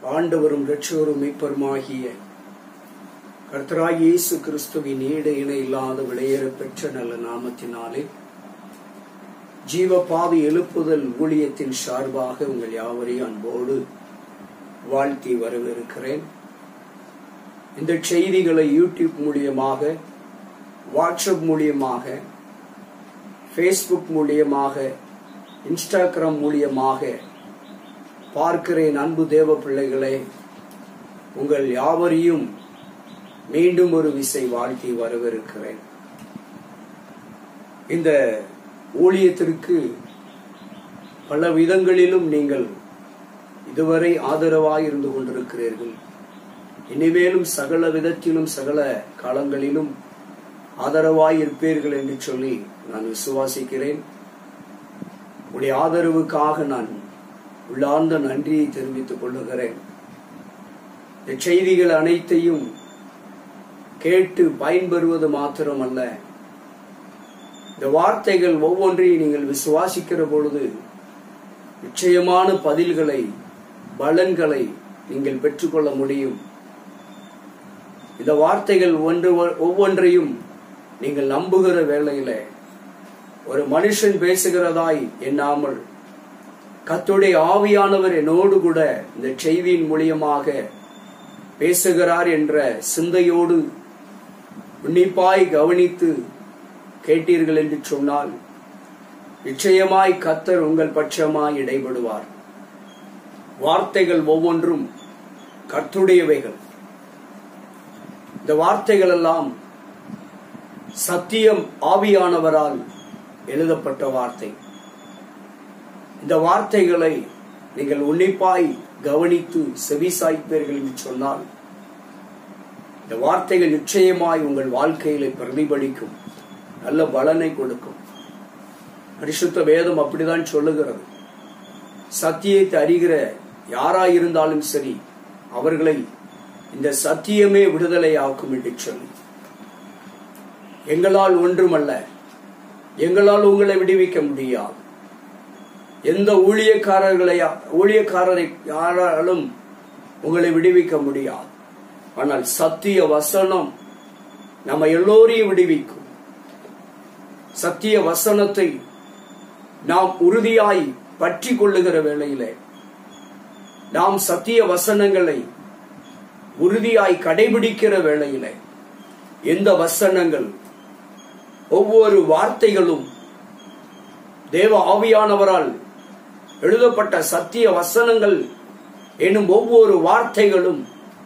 ஆண்டவரும் இரட்சகரும் மீட்பருமாகிய கர்த்தராய் இயேசு கிறிஸ்துவின் ஈடு இணை இல்லாத விளையேற பெற்ற நல்ல நாமத்தினாலே ஜீவபாவி எழுப்புதல் ஊழியத்தின் சார்பாக உங்கள் யாவரையும் அன்போடு வாழ்த்தி வரவிருக்கிறேன் இந்த செய்திகளை யூடியூப் மூலியமாக வாட்ஸ்அப் மூலியமாக ஃபேஸ்புக் மூலியமாக இன்ஸ்டாகிராம் மூலியமாக பார்க்கிறேன் அன்பு தேவ பிள்ளைகளே உங்கள் யாவரையும் மீண்டும் ஒரு விசை வாழ்த்தி வரவிருக்கிறேன் இந்த ஊழியத்திற்கு பல விதங்களிலும் நீங்கள் இதுவரை ஆதரவாய் இருந்து கொண்டிருக்கிறீர்கள் இனிமேலும் சகல விதத்திலும் சகல காலங்களிலும் ஆதரவாய் இருப்பீர்கள் என்று சொல்லி நான் விசுவாசிக்கிறேன் உடைய ஆதரவுக்காக நான் உள்ளார்ந்த நன்றியை தெரிவித்துக் கொள்ளுகிறேன் இந்த செய்திகள் அனைத்தையும் கேட்டு பயன்பெறுவது மாத்திரமல்ல இந்த வார்த்தைகள் ஒவ்வொன்றையும் நீங்கள் விசுவாசிக்கிற பொழுது நிச்சயமான பதில்களை பலன்களை நீங்கள் பெற்றுக்கொள்ள முடியும் இந்த வார்த்தைகள் ஒன்று ஒவ்வொன்றையும் நீங்கள் நம்புகிற வேளையில ஒரு மனுஷன் பேசுகிறதாய் எண்ணாமல் கத்துடைய ஆவியானவர் என்னோடு கூட இந்த செய்தியின் மூலியமாக பேசுகிறார் என்ற சிந்தையோடு உன்னிப்பாய் கவனித்து கேட்டீர்கள் என்று சொன்னால் நிச்சயமாய் கத்தர் உங்கள் பட்சமாய் இடைபடுவார் வார்த்தைகள் ஒவ்வொன்றும் கத்துடையவைகள் இந்த வார்த்தைகள் எல்லாம் சத்தியம் ஆவியானவரால் எழுதப்பட்ட வார்த்தை இந்த வார்த்தைகளை நீங்கள் உன்னிப்பாய் கவனித்து செவிசாய்ப்பீர்கள் என்று சொன்னால் இந்த வார்த்தைகள் நிச்சயமாய் உங்கள் வாழ்க்கையில பிரதிபலிக்கும் நல்ல பலனை கொடுக்கும் பரிசுத்த வேதம் அப்படிதான் சொல்லுகிறது சத்தியத்தை அறிகிற யாராயிருந்தாலும் சரி அவர்களை இந்த சத்தியமே விடுதலை ஆக்கும் என்று சொல்லி எங்களால் ஒன்றுமல்ல எங்களால் உங்களை விடுவிக்க முடியாது எந்த ஊழியக்காரர்களை ஊழியக்காரரை யாராலும் உங்களை விடுவிக்க முடியாது ஆனால் சத்திய வசனம் நம்ம எல்லோரையும் விடுவிக்கும் சத்திய வசனத்தை நாம் உறுதியாய் பற்றி கொள்ளுகிற வேளையிலே நாம் சத்திய வசனங்களை உறுதியாய் கடைபிடிக்கிற வேளையிலே எந்த வசனங்கள் ஒவ்வொரு வார்த்தைகளும் தேவ ஆவியானவரால் எழுதப்பட்ட சத்திய வசனங்கள் எனும் ஒவ்வொரு வார்த்தைகளும்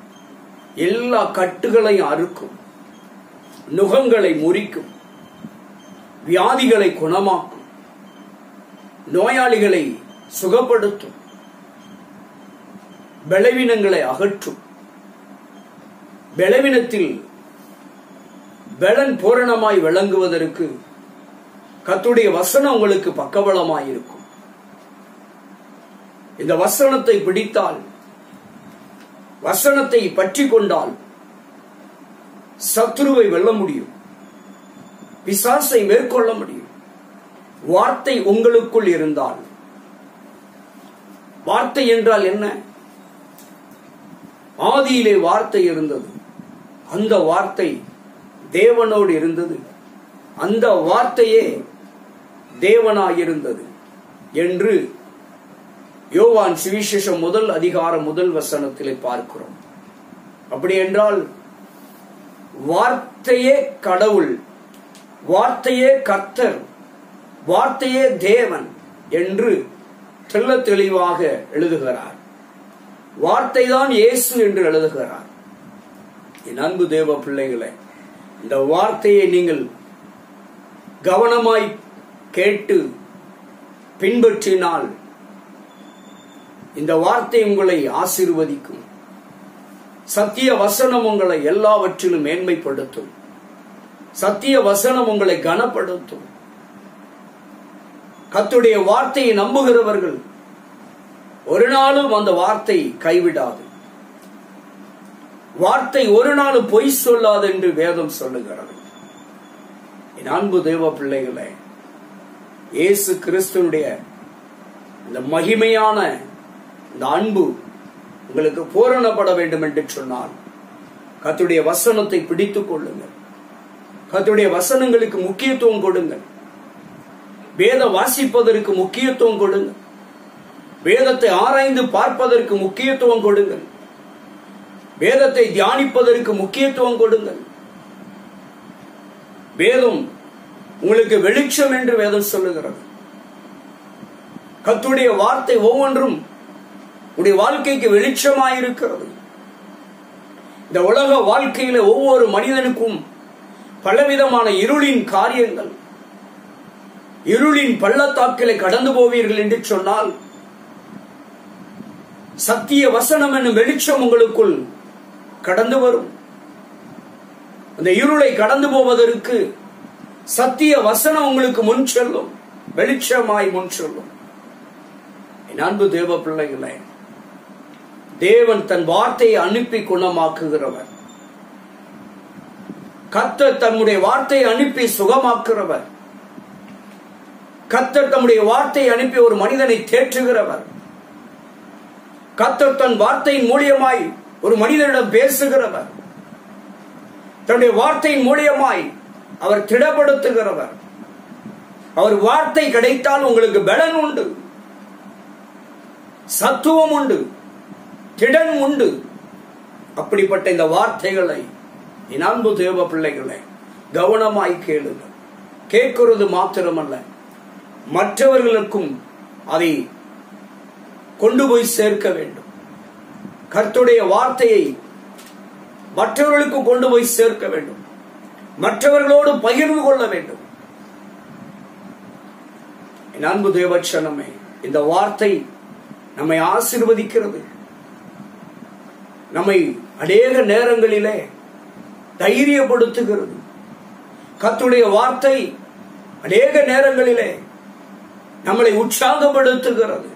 எல்லா கட்டுகளையும் அறுக்கும் நுகங்களை முறிக்கும் வியாதிகளை குணமாக்கும் நோயாளிகளை சுகப்படுத்தும் பலவீனங்களை அகற்றும் பலவீனத்தில் பலன் பூரணமாய் விளங்குவதற்கு கத்துடைய வசனம் உங்களுக்கு பக்கபலமாய் இருக்கும் இந்த வசனத்தை பிடித்தால் வசனத்தை பற்றி கொண்டால் சத்ருவை வெல்ல முடியும் பிசாசை மேற்கொள்ள முடியும் வார்த்தை உங்களுக்குள் இருந்தால் வார்த்தை என்றால் என்ன ஆதியிலே வார்த்தை இருந்தது அந்த வார்த்தை தேவனோடு இருந்தது அந்த வார்த்தையே தேவனாயிருந்தது என்று யோவான் சுவிசேஷம் முதல் அதிகாரம் முதல் வசனத்திலே பார்க்கிறோம் அப்படி என்றால் வார்த்தையே கடவுள் வார்த்தையே கர்த்தர் வார்த்தையே தேவன் என்று தெல்ல தெளிவாக எழுதுகிறார் வார்த்தை தான் இயேசு என்று எழுதுகிறார் என் அன்பு தேவ பிள்ளைகளே இந்த வார்த்தையை நீங்கள் கவனமாய் கேட்டு பின்பற்றினால் இந்த வார்த்தை உங்களை ஆசீர்வதிக்கும் சத்திய வசனம் உங்களை எல்லாவற்றிலும் மேன்மைப்படுத்தும் சத்திய வசனம் உங்களை கனப்படுத்தும் கத்துடைய வார்த்தையை நம்புகிறவர்கள் ஒரு நாளும் அந்த வார்த்தை கைவிடாது வார்த்தை ஒரு நாளும் பொய் சொல்லாது என்று வேதம் சொல்லுகிறது என் அன்பு தேவ பிள்ளைகளே இயேசு கிறிஸ்துனுடைய இந்த மகிமையான இந்த அன்பு உங்களுக்கு பூரணப்பட வேண்டும் என்று சொன்னால் கத்துடைய வசனத்தை பிடித்துக் கொள்ளுங்கள் கத்துடைய வசனங்களுக்கு முக்கியத்துவம் கொடுங்கள் வேத வாசிப்பதற்கு முக்கியத்துவம் கொடுங்கள் வேதத்தை ஆராய்ந்து பார்ப்பதற்கு முக்கியத்துவம் கொடுங்கள் வேதத்தை தியானிப்பதற்கு முக்கியத்துவம் கொடுங்கள் வேதம் உங்களுக்கு வெளிச்சம் என்று வேதம் சொல்லுகிறது கத்துடைய வார்த்தை ஒவ்வொன்றும் உடைய வாழ்க்கைக்கு வெளிச்சமாயிருக்கிறது இந்த உலக வாழ்க்கையில ஒவ்வொரு மனிதனுக்கும் பலவிதமான இருளின் காரியங்கள் இருளின் பள்ளத்தாக்கிலே கடந்து போவீர்கள் என்று சொன்னால் சத்திய வசனம் என்னும் வெளிச்சம் உங்களுக்குள் கடந்து வரும் அந்த இருளை கடந்து போவதற்கு சத்திய வசனம் உங்களுக்கு முன் செல்லும் வெளிச்சமாய் முன் செல்லும் என் அன்பு தேவ பிள்ளைகளே தேவன் தன் வார்த்தையை அனுப்பி குணமாக்குகிறவர் கத்தர் தம்முடைய வார்த்தையை அனுப்பி சுகமாக்குகிறவர் கத்தர் தம்முடைய வார்த்தையை அனுப்பி ஒரு மனிதனை தேற்றுகிறவர் கத்தர் தன் வார்த்தையின் மூலியமாய் ஒரு மனிதனிடம் பேசுகிறவர் தன்னுடைய வார்த்தையின் மூலியமாய் அவர் திடப்படுத்துகிறவர் அவர் வார்த்தை கிடைத்தால் உங்களுக்கு பலன் உண்டு சத்துவம் உண்டு திடன் உண்டு அப்படிப்பட்ட இந்த வார்த்தைகளை என் அன்பு தேவ பிள்ளைகளை கவனமாய் கேளுங்கள் கேட்கிறது மாத்திரமல்ல மற்றவர்களுக்கும் அதை கொண்டு போய் சேர்க்க வேண்டும் கர்த்துடைய வார்த்தையை மற்றவர்களுக்கு கொண்டு போய் சேர்க்க வேண்டும் மற்றவர்களோடு பகிர்ந்து கொள்ள வேண்டும் என் அன்பு தேவச்சனமே இந்த வார்த்தை நம்மை ஆசிர்வதிக்கிறது நம்மை அநேக நேரங்களிலே தைரியப்படுத்துகிறது கத்துடைய வார்த்தை அநேக நேரங்களிலே நம்மளை உற்சாகப்படுத்துகிறது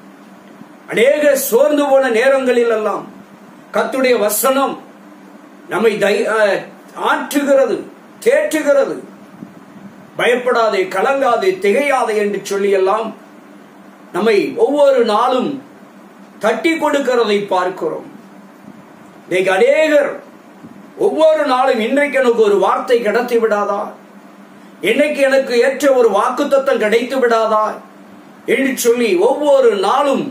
அநேக சோர்ந்து போன நேரங்களில் எல்லாம் கத்துடைய வசனம் நம்மை தை- அஹ், ஆற்றுகிறது தேற்றுகிறது பயப்படாதே கலங்காதே திகையாதே என்று சொல்லி எல்லாம் நம்மை ஒவ்வொரு நாளும் தட்டி கொடுக்கிறதை பார்க்கிறோம் இன்னைக்கு அநேகர் ஒவ்வொரு நாளும் இன்றைக்கு எனக்கு ஒரு வார்த்தை கிடைத்து விடாதா இன்னைக்கு எனக்கு ஏற்ற ஒரு வாக்குத்தத்தம் கிடைத்து விடாதா என்று சொல்லி ஒவ்வொரு நாளும்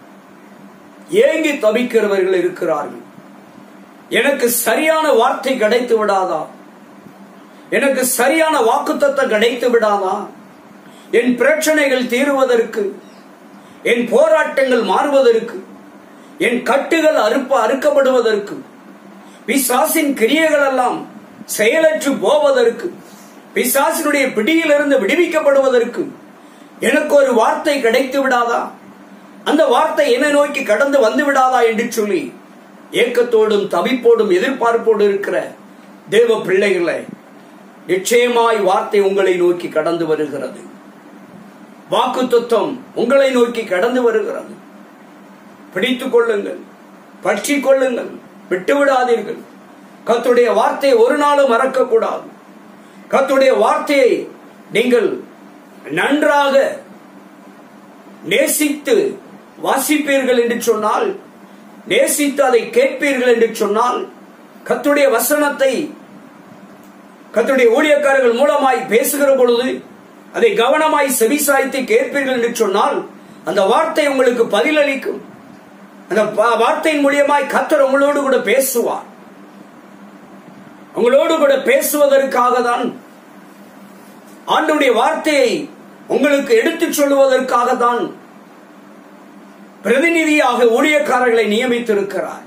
ஏங்கி தவிக்கிறவர்கள் இருக்கிறார்கள் எனக்கு சரியான வார்த்தை கிடைத்து விடாதா எனக்கு சரியான வாக்குத்தத்தம் கிடைத்து விடாதா என் பிரச்சனைகள் தீருவதற்கு என் போராட்டங்கள் மாறுவதற்கு என் கட்டுகள் அறுப்ப அறுக்கப்படுவதற்கு பிசாசின் கிரியைகள் எல்லாம் செயலற்று போவதற்கு பிசாசினுடைய பிடியிலிருந்து விடுவிக்கப்படுவதற்கு எனக்கு ஒரு வார்த்தை கிடைத்து விடாதா அந்த வார்த்தை என்னை நோக்கி கடந்து வந்து விடாதா என்று சொல்லி ஏக்கத்தோடும் தவிப்போடும் எதிர்பார்ப்போடு இருக்கிற தேவ பிள்ளைகளை நிச்சயமாய் வார்த்தை உங்களை நோக்கி கடந்து வருகிறது வாக்கு உங்களை நோக்கி கடந்து வருகிறது பிடித்துக் கொள்ளுங்கள் பற்றி கொள்ளுங்கள் விட்டு விடாதீர்கள் கத்துடைய வார்த்தையை ஒரு நாளும் மறக்கக்கூடாது கத்துடைய வார்த்தையை நீங்கள் நன்றாக நேசித்து வாசிப்பீர்கள் என்று சொன்னால் நேசித்து அதை கேட்பீர்கள் என்று சொன்னால் கத்துடைய வசனத்தை கத்துடைய ஊழியக்காரர்கள் மூலமாய் பேசுகிற பொழுது அதை கவனமாய் செவிசாய்த்து கேட்பீர்கள் என்று சொன்னால் அந்த வார்த்தை உங்களுக்கு பதிலளிக்கும் அந்த ப- வார்த்தையின் மூலியமாய் கத்தர் உங்களோடு கூட பேசுவார் உங்களோடு கூட பேசுவதற்காக தான் ஆண்டுடைய வார்த்தையை உங்களுக்கு எடுத்துச் சொல்லுவதற்காக தான் பிரதிநிதியாக ஊழியக்காரர்களை நியமித்திருக்கிறார்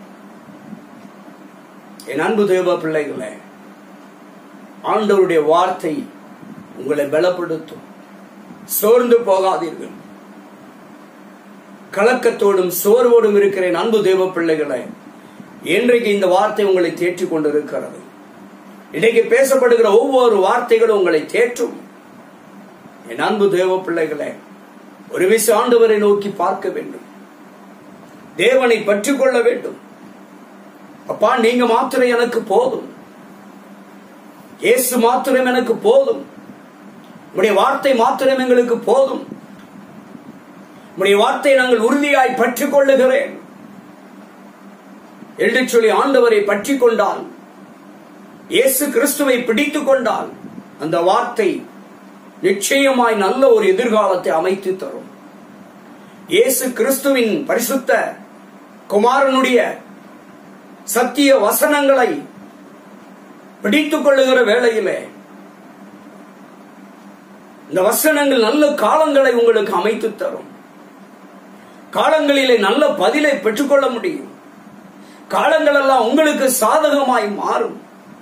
என் அன்பு தேவ பிள்ளைகளே ஆண்டவருடைய வார்த்தை உங்களை பலப்படுத்தும் சோர்ந்து போகாதீர்கள் கலக்கத்தோடும் சோர்வோடும் இருக்கிற என் அன்பு தேவ பிள்ளைகளே இன்றைக்கு இந்த வார்த்தை உங்களை தேற்றிக் கொண்டிருக்கிறது இன்றைக்கு பேசப்படுகிற ஒவ்வொரு வார்த்தைகளும் உங்களை தேற்றும் என் அன்பு தேவ பிள்ளைகளே ஒரு விச ஆண்டவரை நோக்கி பார்க்க வேண்டும் தேவனை பற்றிக் கொள்ள வேண்டும் அப்பா நீங்க மாத்திரம் எனக்கு போதும் இயேசு மாத்திரம் எனக்கு போதும் உடைய வார்த்தை மாத்திரம் எங்களுக்கு போதும் உடைய வார்த்தை நாங்கள் உறுதியாய் பற்றிக் கொள்ளுகிறேன் என்று சொல்லி ஆண்டவரை பற்றி கொண்டால் இயேசு கிறிஸ்துவை பிடித்துக் கொண்டால் அந்த வார்த்தை நிச்சயமாய் நல்ல ஒரு எதிர்காலத்தை அமைத்து தரும் இயேசு கிறிஸ்துவின் பரிசுத்த குமாரனுடைய சத்திய வசனங்களை பிடித்துக் கொள்ளுகிற வேளையிலே இந்த வசனங்கள் நல்ல காலங்களை உங்களுக்கு அமைத்து தரும் காலங்களிலே நல்ல பதிலை பெற்றுக்கொள்ள முடியும் காலங்கள் எல்லாம் உங்களுக்கு சாதகமாய் மாறும்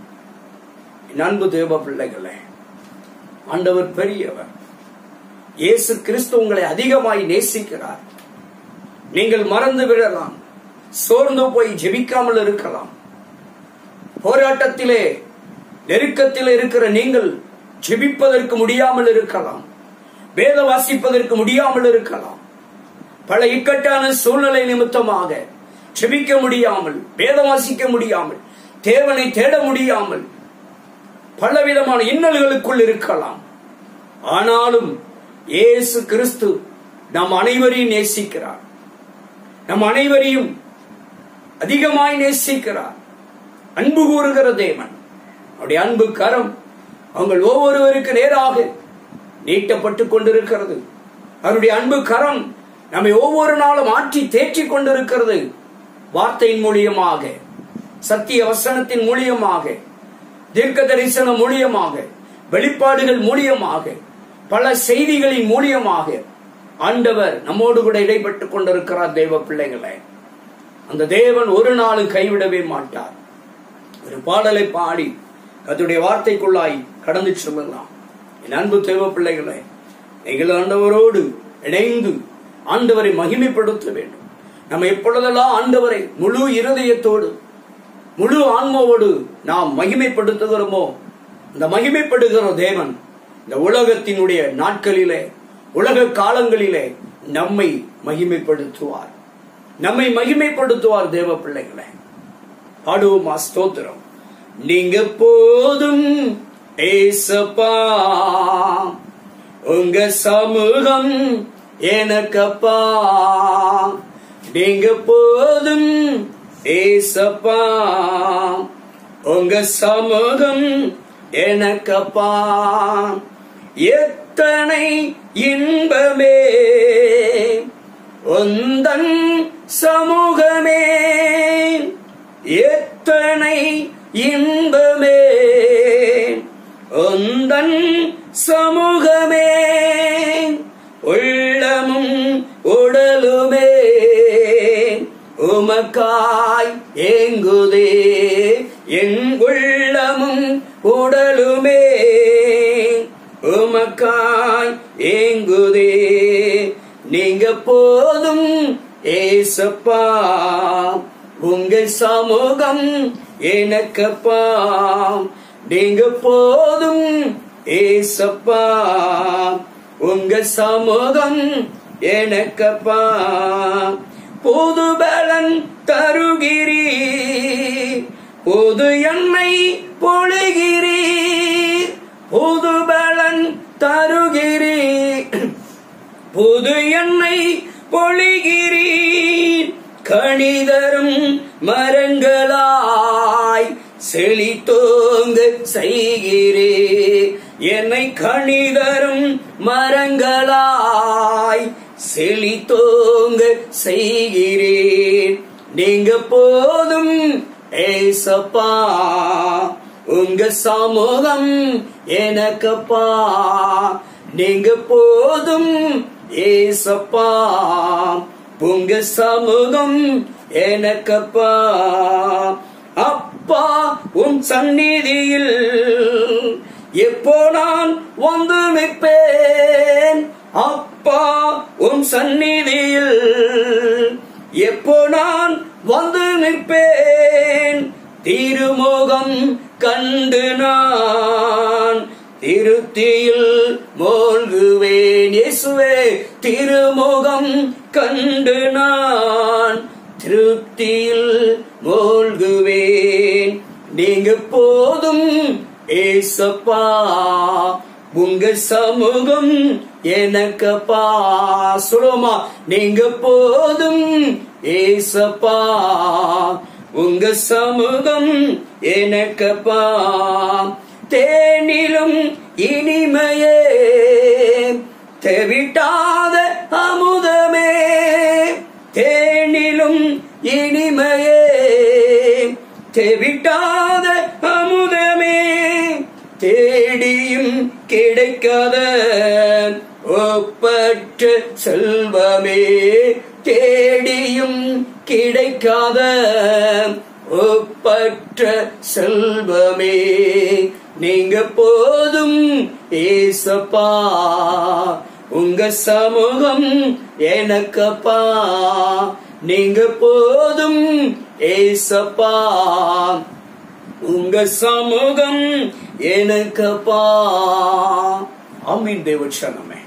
என் அன்பு தேவ பிள்ளைகளே ஆண்டவர் பெரியவர் இயேசு கிறிஸ்து உங்களை அதிகமாய் நேசிக்கிறார் நீங்கள் மறந்து விடலாம் சோர்ந்து போய் ஜெபிக்காமல் இருக்கலாம் போராட்டத்திலே நெருக்கத்தில் இருக்கிற நீங்கள் ஜெபிப்பதற்கு முடியாமல் இருக்கலாம் வேத வாசிப்பதற்கு முடியாமல் இருக்கலாம் பல இக்கட்டான சூழ்நிலை நிமித்தமாக ஜெபிக்க முடியாமல் வேதம் வாசிக்க முடியாமல் தேவனை தேட முடியாமல் பலவிதமான இன்னல்களுக்குள் இருக்கலாம் ஆனாலும் இயேசு கிறிஸ்து நம் அனைவரையும் நேசிக்கிறார் நம் அனைவரையும் அதிகமாய் நேசிக்கிறார் அன்பு கூறுகிற தேவன் அவருடைய அன்பு கரம் அவங்கள் ஒவ்வொருவருக்கு நேராக நீட்டப்பட்டுக் கொண்டிருக்கிறது அவருடைய அன்பு கரம் நம்மை ஒவ்வொரு நாளும் ஆற்றி தேற்றிக் கொண்டிருக்கிறது வார்த்தையின் மூலியமாக சத்திய வசனத்தின் மூலியமாக தீர்க்க தரிசனம் மூலியமாக வெளிப்பாடுகள் மூலியமாக பல செய்திகளின் மூலியமாக ஆண்டவர் நம்மோடு கூட இடைப்பட்டுக் கொண்டிருக்கிறார் தேவ பிள்ளைகளை அந்த தேவன் ஒரு நாளும் கைவிடவே மாட்டார் ஒரு பாடலை பாடி கத்துடைய வார்த்தைக்குள்ளாய் கடந்து செல்லலாம் என் அன்பு தேவ பிள்ளைகளை நீங்கள் ஆண்டவரோடு இணைந்து ஆண்டவரை மகிமைப்படுத்த வேண்டும் நம்ம எப்பொழுதெல்லாம் ஆண்டவரை முழு இருதயத்தோடு முழு ஆன்மாவோடு நாம் மகிமைப்படுத்துகிறோமோ இந்த மகிமைப்படுகிற தேவன் இந்த உலகத்தினுடைய நாட்களிலே உலக காலங்களிலே நம்மை மகிமைப்படுத்துவார் நம்மை மகிமைப்படுத்துவார் தேவ பிள்ளைகளை பாடுவோமா ஸ்தோத்திரம் நீங்க போதும் ஏசப்பா உங்க சமூகம் எனக்கப்பா நீங்க போதும் ஏசப்பா உங்க சமூகம் எனக்கப்பா எத்தனை இன்பமே உந்தன் சமூகமே எத்தனை இன்பமே உந்தன் சமூகமே உள்ளமும் உடலுமே உமக்காய் ஏங்குதே என் உள்ளமும் உடலுமே உமக்காய் ஏங்குதே நீங்க போதும் ஏசப்பா உங்க சமூகம் எனக்கப்பா நீங்க போதும் ஏசப்பா உங்க சமூகம் எனக்கப்பா புது பலன் தருகிறீ புது எண்ணெய் பொழுகிறீர் புது பலன் தருகிறீர் புது எண்ணெய் பொழிகிறீர் கணிதரும் மரங்களாய் செழித்தோங்க செய்கிறே என்னை கணிதரும் மரங்களாய் செழித்தோங்க செய்கிறேன் நீங்க போதும் ஏசப்பா உங்க சமூகம் எனக்கப்பா நீங்க போதும் ஏசப்பா உங்க சமூகம் எனக்கப்பா அப்பா உன் சந்நிதியில் எப்போ நான் வந்து நிற்பேன் அப்பா உன் சந்நிதியில் எப்போ நான் வந்து நிற்பேன் திருமுகம் கண்டு நான் திருத்தியில் மூழ்குவேன் இயேசுவே திருமுகம் கண்டு நான் திருப்தியில் மூழ்குவேன் நீங்க போதும் ஏசப்பா உங்க சமூகம் எனக்கப்பா சொல்லுமா நீங்க போதும் ஏசப்பா உங்க சமூகம் எனக்கப்பா தேனிலும் இனிமையே தெவிட்டாத அமுதமே தேனிலும் இனிமையே தெவிட்டாத அமுதமே தேடியும் கிடைக்காத ஒப்பற்ற செல்வமே தேடியும் கிடைக்காத ஒப்பற்ற செல்வமே நீங்க போதும் ஏசப்பா உங்க சமூகம் எனக்கப்பா நீங்க போதும் ஏசப்பா உங்க சமூகம் எனக்கப்பா ஆமீன் தேவச்சனமே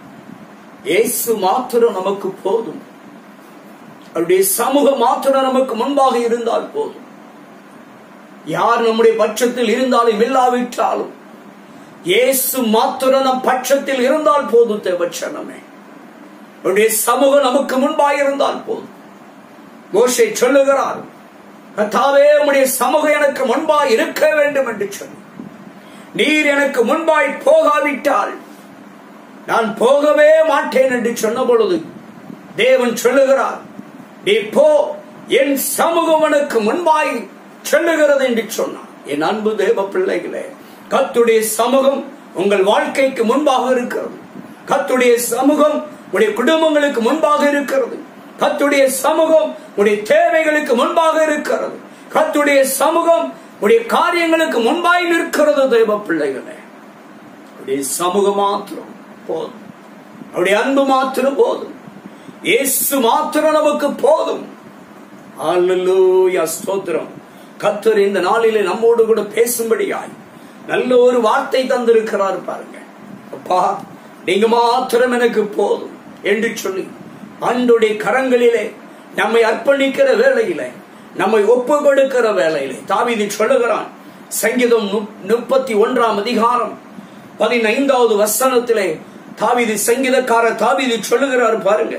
இயேசு மாத்திரம் நமக்கு போதும் அவருடைய சமூகம் மாத்திரம் நமக்கு முன்பாக இருந்தால் போதும் யார் நம்முடைய பட்சத்தில் இருந்தாலும் இல்லாவிட்டாலும் இயேசு மாத்திரம் நம் பட்சத்தில் இருந்தால் போதும் தேவச்சனமே அவருடைய சமூகம் நமக்கு முன்பாக இருந்தால் போதும் மோசை சொல்லுகிறார் கத்தாவே உம்முடைய சமூகம் எனக்கு முன்பாய் இருக்க வேண்டும் என்று சொல்லி நீர் எனக்கு முன்பாய் போகாவிட்டால் நான் போகவே மாட்டேன் என்று சொன்ன பொழுது தேவன் சொல்லுகிறார் நீ போ என் சமூகம் உனக்கு முன்பாய் சொல்லுகிறது என்று சொன்னார் என் அன்பு தேவ பிள்ளைகளே கத்துடைய சமூகம் உங்கள் வாழ்க்கைக்கு முன்பாக இருக்கிறது கத்துடைய சமூகம் உடைய குடும்பங்களுக்கு முன்பாக இருக்கிறது கத்துடைய சமூகம் உடைய தேவைகளுக்கு முன்பாக இருக்கிறது கத்துடைய சமூகம் உடைய காரியங்களுக்கு முன்பாய் நிற்கிறது தெய்வ பிள்ளைகளே அவருடைய சமூகம் மாத்திரம் போதும் அவருடைய அன்பு மாத்திரம் போதும் இயேசு மாத்திரம் நமக்கு போதும் அல்லேலூயா ஸ்தோத்திரம் கத்தர் இந்த நாளிலே நம்மோடு கூட பேசும்படியாய் நல்ல ஒரு வார்த்தை தந்திருக்கிறார் பாருங்க அப்பா நீங்க மாத்திரம் எனக்கு போதும் என்று சொல்லி அன்றுடைய கரங்களிலே நம்மை அர்ப்பணிக்கிற வேளையிலே நம்மை ஒப்பு கொடுக்கிற வேளையிலே தாவிதி சொல்லுகிறான் சங்கீதம் முப்பத்தி ஒன்றாம் அதிகாரம் பதினைந்தாவது வசனத்திலே தாவிதி சங்கீதக்கார தாவிதி சொல்லுகிறார் பாருங்க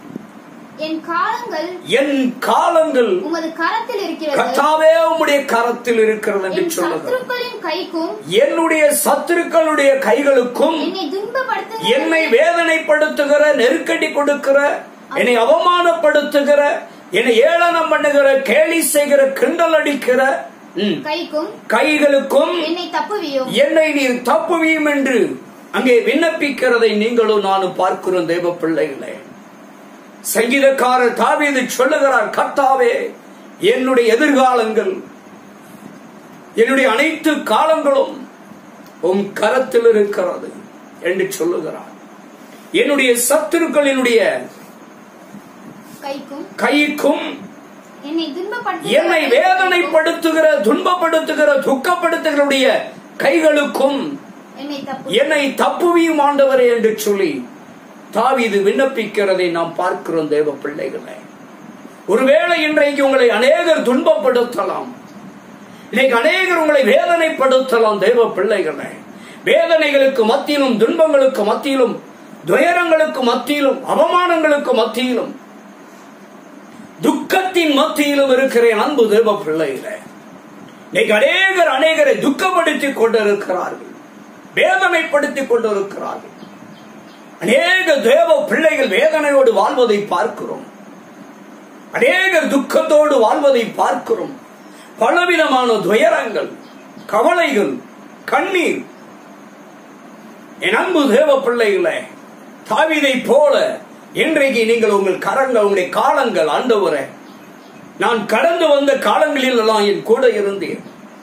என் காலங்கள் என் காலங்கள் உமது கரத்தில் இருக்கிறது கர்த்தாவே உம்முடைய கரத்தில் இருக்கிறது என்று என் சொல்லுகிறார் சத்துருக்களின் கைக்கும் என்னுடைய சத்துருக்களுடைய கைகளுக்கும் என்னை துன்பப்படுத்த என்னை வேதனைப்படுத்துகிற நெருக்கடி கொடுக்கிற என்னை அவமானப்படுத்துகிற என்னை ஏளனம் பண்ணுகிற கேலி செய்கிற கிண்டல் அடிக்கிற ம், கைக்கும் கைகளுக்கும் என்னை தப்புவியும் என்னை நீர் தப்புவியும் என்று அங்கே விண்ணப்பிக்கிறதை நீங்களும் நானும் பார்க்கிறோம் தேவ பிள்ளைகளே சங்கீதக்காரர் தாவீது சொல்லுகிறார் கர்த்தாவே என்னுடைய எதிர்காலங்கள் என்னுடைய அனைத்து காலங்களும் உம் கரத்தில் இருக்கிறது என்று சொல்லுகிறார் என்னுடைய சத்துருக்களினுடைய கைக்கும் கைக்கும் என்னை துன்பப்படுத்த என்னை வேதனைப்படுத்துகிற துன்பப்படுத்துகிற துக்கப்படுத்துகிறவுடைய கைகளுக்கும் என்னை தப்பு என்னை தப்புவியும் ஆண்டவரே என்று சொல்லி தாவீது விண்ணப்பிக்கிறதை நாம் பார்க்கிறோம் தேவ பிள்ளைகளே ஒருவேளை இன்றைக்கு உங்களை அநேகர் துன்பப்படுத்தலாம் இன்னைக்கு அநேகர் உங்களை வேதனைப்படுத்தலாம் தேவ பிள்ளைகளே வேதனைகளுக்கு மத்தியிலும் துன்பங்களுக்கு மத்தியிலும் துயரங்களுக்கு மத்தியிலும் அவமானங்களுக்கு மத்தியிலும் துக்கத்தின் மத்தியிலும் இருக்கிறேன் அன்பு தேவ பிள்ளைகளே இன்னைக்கு அநேகர் அநேகரை துக்கப்படுத்திக் கொண்டிருக்கிறார்கள் வேதனைப்படுத்திக் கொண்டிருக்கிறார்கள் அநேக தேவ பிள்ளைகள் வேதனையோடு வாழ்வதை பார்க்கிறோம் அநேகர் துக்கத்தோடு வாழ்வதை பார்க்கிறோம் பலவிதமான துயரங்கள் கவலைகள் கண்ணீர் என் அன்பு தேவ பிள்ளைகளே தாவிதை போல இன்றைக்கு நீங்கள் உங்கள் கரங்கள் உங்களுடைய காலங்கள் ஆண்டவரே நான் கடந்து வந்த காலங்களில் எல்லாம் என் கூட இருந்தேன்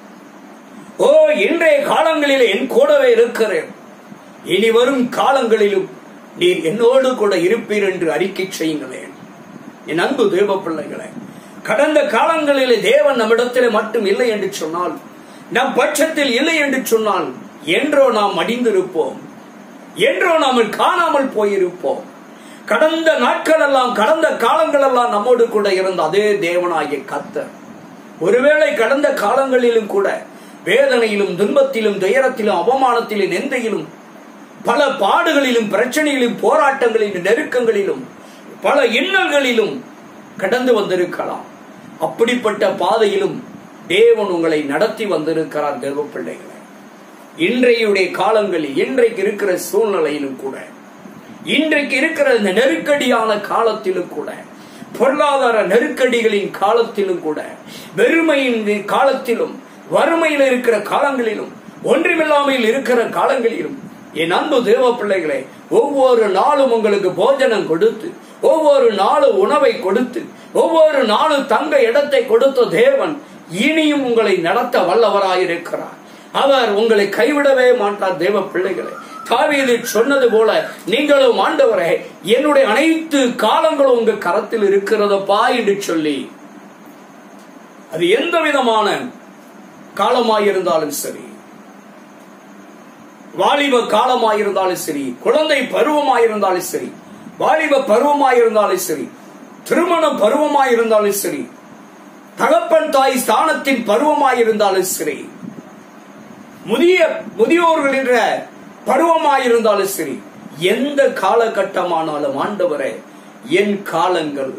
ஓ இன்றைய காலங்களில் என் கூடவே இருக்கிறேன் இனி வரும் காலங்களிலும் நீர் என்னோடு கூட இருப்பீர் என்று அறிக்கை செய்யுங்களேன் என் அன்பு தேவ பிள்ளைகளே கடந்த காலங்களிலே தேவன் நம்மிடத்திலே மட்டும் இல்லை என்று சொன்னால் நம் பட்சத்தில் இல்லை என்று சொன்னால் என்றோ நாம் அடிந்திருப்போம் என்றோ நாம் காணாமல் போயிருப்போம் கடந்த நாட்கள் எல்லாம் கடந்த காலங்கள் எல்லாம் நம்மோடு கூட இருந்த அதே தேவனாகிய கத்தர் ஒருவேளை கடந்த காலங்களிலும் கூட வேதனையிலும் துன்பத்திலும் துயரத்திலும் அவமானத்திலும் நிந்தையிலும் பல பாடுகளிலும் பிரச்சனைகளிலும் போராட்டங்களிலும் நெருக்கங்களிலும் பல இன்னல்களிலும் கடந்து வந்திருக்கலாம் அப்படிப்பட்ட பாதையிலும் தேவன் உங்களை நடத்தி வந்திருக்கிறார் தேவ பிள்ளைகளை இன்றையுடைய காலங்களில் இன்றைக்கு இருக்கிற சூழ்நிலையிலும் கூட இன்றைக்கு இருக்கிற இந்த நெருக்கடியான காலத்திலும் கூட பொருளாதார நெருக்கடிகளின் காலத்திலும் கூட வெறுமையின் காலத்திலும் வறுமையில் இருக்கிற காலங்களிலும் ஒன்றுமில்லாமல் இருக்கிற காலங்களிலும் என் அன்பு தேவ பிள்ளைகளே ஒவ்வொரு நாளும் உங்களுக்கு போஜனம் கொடுத்து ஒவ்வொரு நாளும் உணவை கொடுத்து ஒவ்வொரு நாளும் தங்க இடத்தை கொடுத்த தேவன் இனியும் உங்களை நடத்த வல்லவராயிருக்கிறார் அவர் உங்களை கைவிடவே மாட்டார் தேவ பிள்ளைகளே தாவீது சொன்னது போல நீங்களும் ஆண்டவரே என்னுடைய அனைத்து காலங்களும் உங்க கரத்தில் இருக்கிறதப்பா என்று சொல்லி அது எந்த விதமான காலமாயிருந்தாலும் சரி வாலிப காலமாயிருந்தாலும் சரி குழந்தை பருவமாயிருந்தாலும் சரி வாலிப பருவமாயிருந்தாலும் சரி திருமண பருவமாயிருந்தாலும் சரி தகப்பன் தாய் ஸ்தானத்தின் பருவமாயிருந்தாலும் சரி முதிய முதியோர்கள் என்ற பருவமாயிருந்தாலும் சரி எந்த காலகட்டமானாலும் ஆண்டவரே என் காலங்கள்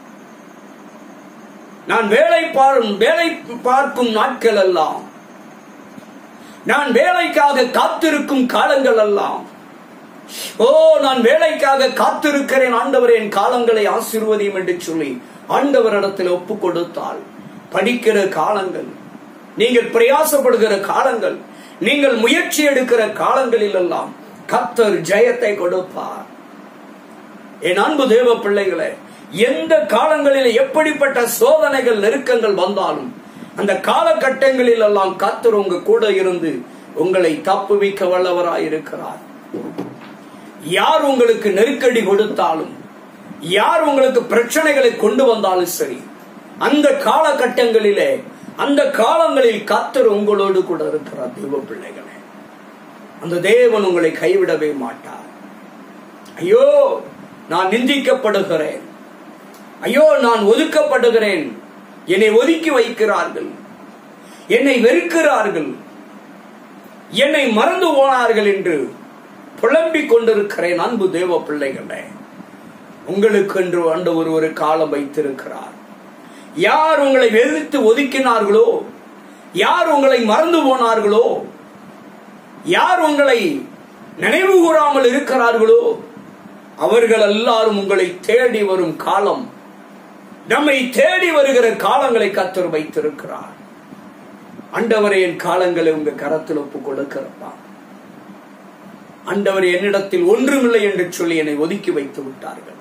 நான் வேலை பாரும் வேலை பார்க்கும் நாட்கள் எல்லாம் நான் வேலைக்காக காத்திருக்கும் காலங்கள் எல்லாம் ஓ நான் வேலைக்காக காத்திருக்கிறேன் ஆண்டவர் என் காலங்களை ஆசீர்வதியும் என்று சொல்லி ஆண்டவரிடத்தில் ஒப்பு கொடுத்தால் படிக்கிற காலங்கள் நீங்கள் பிரயாசப்படுகிற காலங்கள் நீங்கள் முயற்சி எடுக்கிற காலங்களில் எல்லாம் கத்தர் ஜெயத்தை கொடுப்பார் என் அன்பு தேவ பிள்ளைகளே எந்த காலங்களில் எப்படிப்பட்ட சோதனைகள் நெருக்கங்கள் வந்தாலும் அந்த காலகட்டங்களில் எல்லாம் கத்தர் உங்க கூட இருந்து உங்களை தப்புவிக்க வல்லவராயிருக்கிறார் யார் உங்களுக்கு நெருக்கடி கொடுத்தாலும் யார் உங்களுக்கு பிரச்சனைகளை கொண்டு வந்தாலும் சரி அந்த காலகட்டங்களிலே அந்த காலங்களில் கத்தர் உங்களோடு கூட இருக்கிறார் தெய்வ பிள்ளைகளே அந்த தேவன் உங்களை கைவிடவே மாட்டார் ஐயோ நான் நிந்திக்கப்படுகிறேன் ஐயோ நான் ஒதுக்கப்படுகிறேன் என்னை ஒதுக்கி வைக்கிறார்கள் என்னை வெறுக்கிறார்கள் என்னை மறந்து போனார்கள் என்று புலம்பிக் கொண்டிருக்கிறேன் அன்பு தேவ பிள்ளைகளே உங்களுக்கு என்று ஆண்டவர் ஒரு காலம் வைத்திருக்கிறார் யார் உங்களை வெறுத்து ஒதுக்கினார்களோ யார் உங்களை மறந்து போனார்களோ யார் உங்களை நினைவு கூறாமல் இருக்கிறார்களோ அவர்கள் எல்லாரும் உங்களை தேடி வரும் காலம் நம்மை தேடி வருகிற காலங்களை கத்தர் வைத்திருக்கிறார் அண்டவரை என் காலங்களை உங்க கரத்தில் ஒப்பு கொடுக்கிறப்பா அண்டவர் என்னிடத்தில் ஒன்றுமில்லை என்று சொல்லி என்னை ஒதுக்கி வைத்து விட்டார்கள்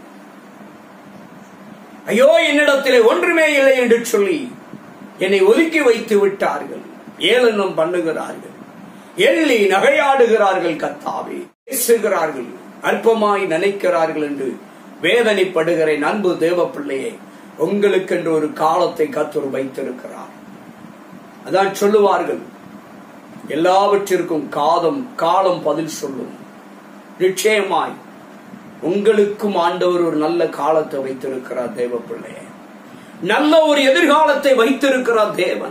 ஐயோ என்னிடத்திலே ஒன்றுமே இல்லை என்று சொல்லி என்னை ஒதுக்கி வைத்து விட்டார்கள் ஏளனம் பண்ணுகிறார்கள் எள்ளி நகையாடுகிறார்கள் கத்தாவே பேசுகிறார்கள் அற்பமாய் நினைக்கிறார்கள் என்று வேதனைப்படுகிறேன் அன்பு தேவ பிள்ளையே உங்களுக்கென்று ஒரு காலத்தை கத்தர் வைத்திருக்கிறார் அதான் சொல்லுவார்கள் எல்லாவற்றிற்கும் காதம் காலம் பதில் சொல்லும் நிச்சயமாய் உங்களுக்கும் ஆண்டவர் ஒரு நல்ல காலத்தை வைத்திருக்கிறார் தேவ பிள்ளையே நல்ல ஒரு எதிர்காலத்தை வைத்திருக்கிறார் தேவன்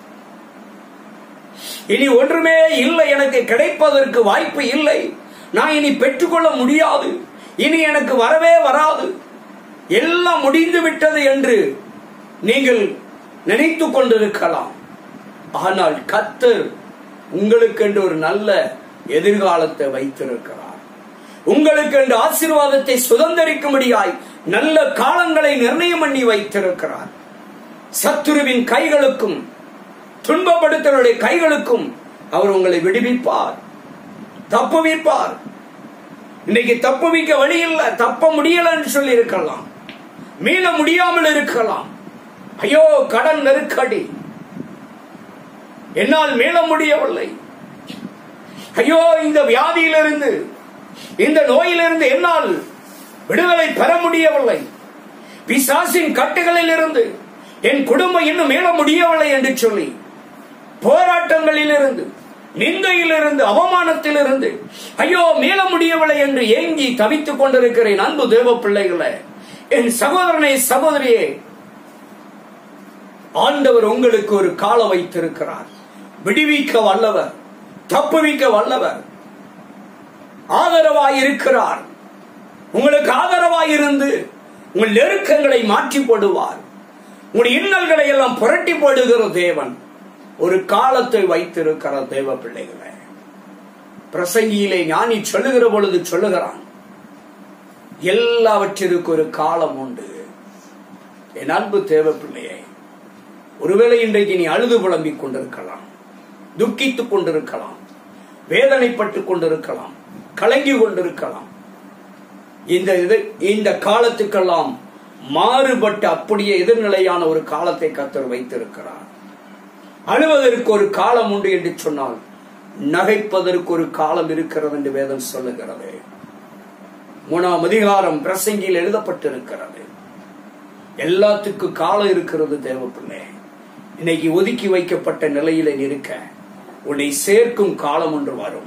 இனி ஒன்றுமே இல்லை எனக்கு கிடைப்பதற்கு வாய்ப்பு இல்லை நான் இனி பெற்றுக்கொள்ள முடியாது இனி எனக்கு வரவே வராது எல்லாம் முடிந்து விட்டது என்று நீங்கள் நினைத்து கொண்டிருக்கலாம் ஆனால் கத்தர் உங்களுக்கென்று ஒரு நல்ல எதிர்காலத்தை வைத்திருக்கிறார் உங்களுக்கென்று ஆசீர்வாதத்தை சுதந்திரிக்கும்படியாய் நல்ல காலங்களை நிர்ணயம் பண்ணி வைத்திருக்கிறார் சத்துருவின் கைகளுக்கும் துன்பப்படுத்தவருடைய கைகளுக்கும் அவர் உங்களை விடுவிப்பார் தப்புவிப்பார் இன்னைக்கு தப்புவிக்க வழி இல்லை தப்ப முடியலன்னு சொல்லி இருக்கலாம் மீள முடியாமல் இருக்கலாம் ஐயோ கடன் நெருக்கடி என்னால் மீள முடியவில்லை ஐயோ இந்த வியாதியிலிருந்து இந்த நோயிலிருந்து என்னால் விடுதலை பெற முடியவில்லை பிசாசின் கட்டுகளில் இருந்து என் குடும்பம் இன்னும் மீள முடியவில்லை என்று சொல்லி போராட்டங்களில் இருந்து நிந்தையிலிருந்து அவமானத்திலிருந்து ஐயோ மீள முடியவில்லை என்று ஏங்கி தவித்துக் கொண்டிருக்கிறேன் அன்பு தேவ பிள்ளைகளே என் சகோதரனை சகோதரியே ஆண்டவர் உங்களுக்கு ஒரு காலம் வைத்திருக்கிறார் விடுவிக்க வல்லவர் தப்புவிக்க வல்லவர் ஆதரவாய் இருக்கிறார் உங்களுக்கு ஆதரவாய் இருந்து உங்கள் நெருக்கங்களை மாற்றி போடுவார் உங்களுடைய இன்னல்களை எல்லாம் புரட்டி போடுகிற தேவன் ஒரு காலத்தை வைத்திருக்கிற தேவ பிள்ளைகளை பிரசங்கியிலே ஞானி சொல்லுகிற பொழுது சொல்லுகிறான் எல்லாவற்றிற்கு ஒரு காலம் உண்டு என் அன்பு தேவ பிள்ளையே ஒருவேளை இன்றைக்கு நீ அழுது புலம்பிக் கொண்டிருக்கலாம் துக்கித்துக் கொண்டிருக்கலாம் வேதனைப்பட்டுக் கொண்டிருக்கலாம் கலங்கி கொண்டிருக்கலாம் இந்த இது- இந்த காலத்துக்கெல்லாம் மாறுபட்ட அப்படியே எதிர்நிலையான ஒரு காலத்தை கத்தர் வைத்திருக்கிறார் அழுவதற்கு ஒரு காலம் உண்டு என்று சொன்னால் நகைப்பதற்கு ஒரு காலம் இருக்கிறது என்று வேதம் சொல்லுகிறது மூணாம் அதிகாரம் பிரசங்கியில் எழுதப்பட்டிருக்கிறது எல்லாத்துக்கும் காலம் இருக்கிறது தேவப்பிள்ளை இன்னைக்கு ஒதுக்கி வைக்கப்பட்ட நிலையில இருக்க உன்னை சேர்க்கும் காலம் ஒன்று வரும்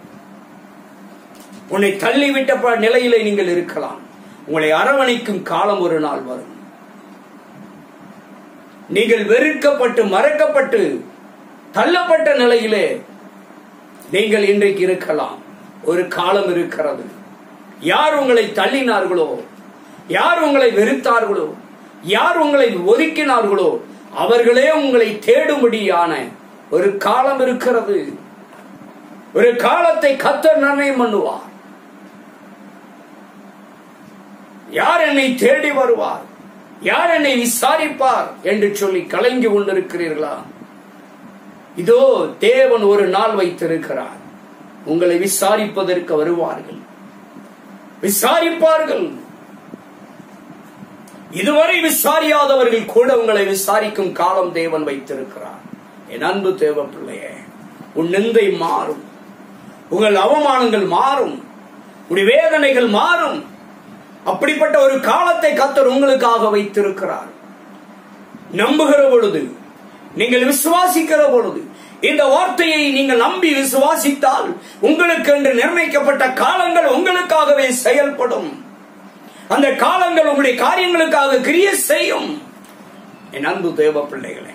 உன்னை தள்ளிவிட்ட ப- நிலையிலே நீங்கள் இருக்கலாம் உங்களை அரவணைக்கும் காலம் ஒரு நாள் வரும் நீங்கள் வெறுக்கப்பட்டு மறக்கப்பட்டு தள்ளப்பட்ட நிலையிலே நீங்கள் இன்றைக்கு இருக்கலாம் ஒரு காலம் இருக்கிறது யார் உங்களை தள்ளினார்களோ யார் உங்களை வெறுத்தார்களோ யார் உங்களை ஒதுக்கினார்களோ அவர்களே உங்களை தேடும்படியான ஒரு காலம் இருக்கிறது ஒரு காலத்தை கத்தர் நிர்ணயம் பண்ணுவார் யார் என்னை தேடி வருவார் யார் என்னை விசாரிப்பார் என்று சொல்லி கலங்கி கொண்டிருக்கிறீர்களா இதோ தேவன் ஒரு நாள் வைத்திருக்கிறார் உங்களை விசாரிப்பதற்கு வருவார்கள் விசாரிப்பார்கள் இதுவரை விசாரியாதவர்கள் கூட உங்களை விசாரிக்கும் காலம் தேவன் வைத்திருக்கிறார் என் அன்பு தேவ பிள்ளையே உன் நிந்தை மாறும் உங்கள் அவமானங்கள் மாறும் உடைய வேதனைகள் மாறும் அப்படிப்பட்ட ஒரு காலத்தை கத்தர் உங்களுக்காக வைத்திருக்கிறார் நம்புகிற பொழுது நீங்கள் விசுவாசிக்கிற பொழுது இந்த வார்த்தையை நீங்கள் நம்பி விசுவாசித்தால் உங்களுக்கு என்று நிர்ணயிக்கப்பட்ட காலங்கள் உங்களுக்காகவே செயல்படும் அந்த காலங்கள் உங்களுடைய காரியங்களுக்காக கிரிய செய்யும் என் அன்பு தேவ பிள்ளைகளே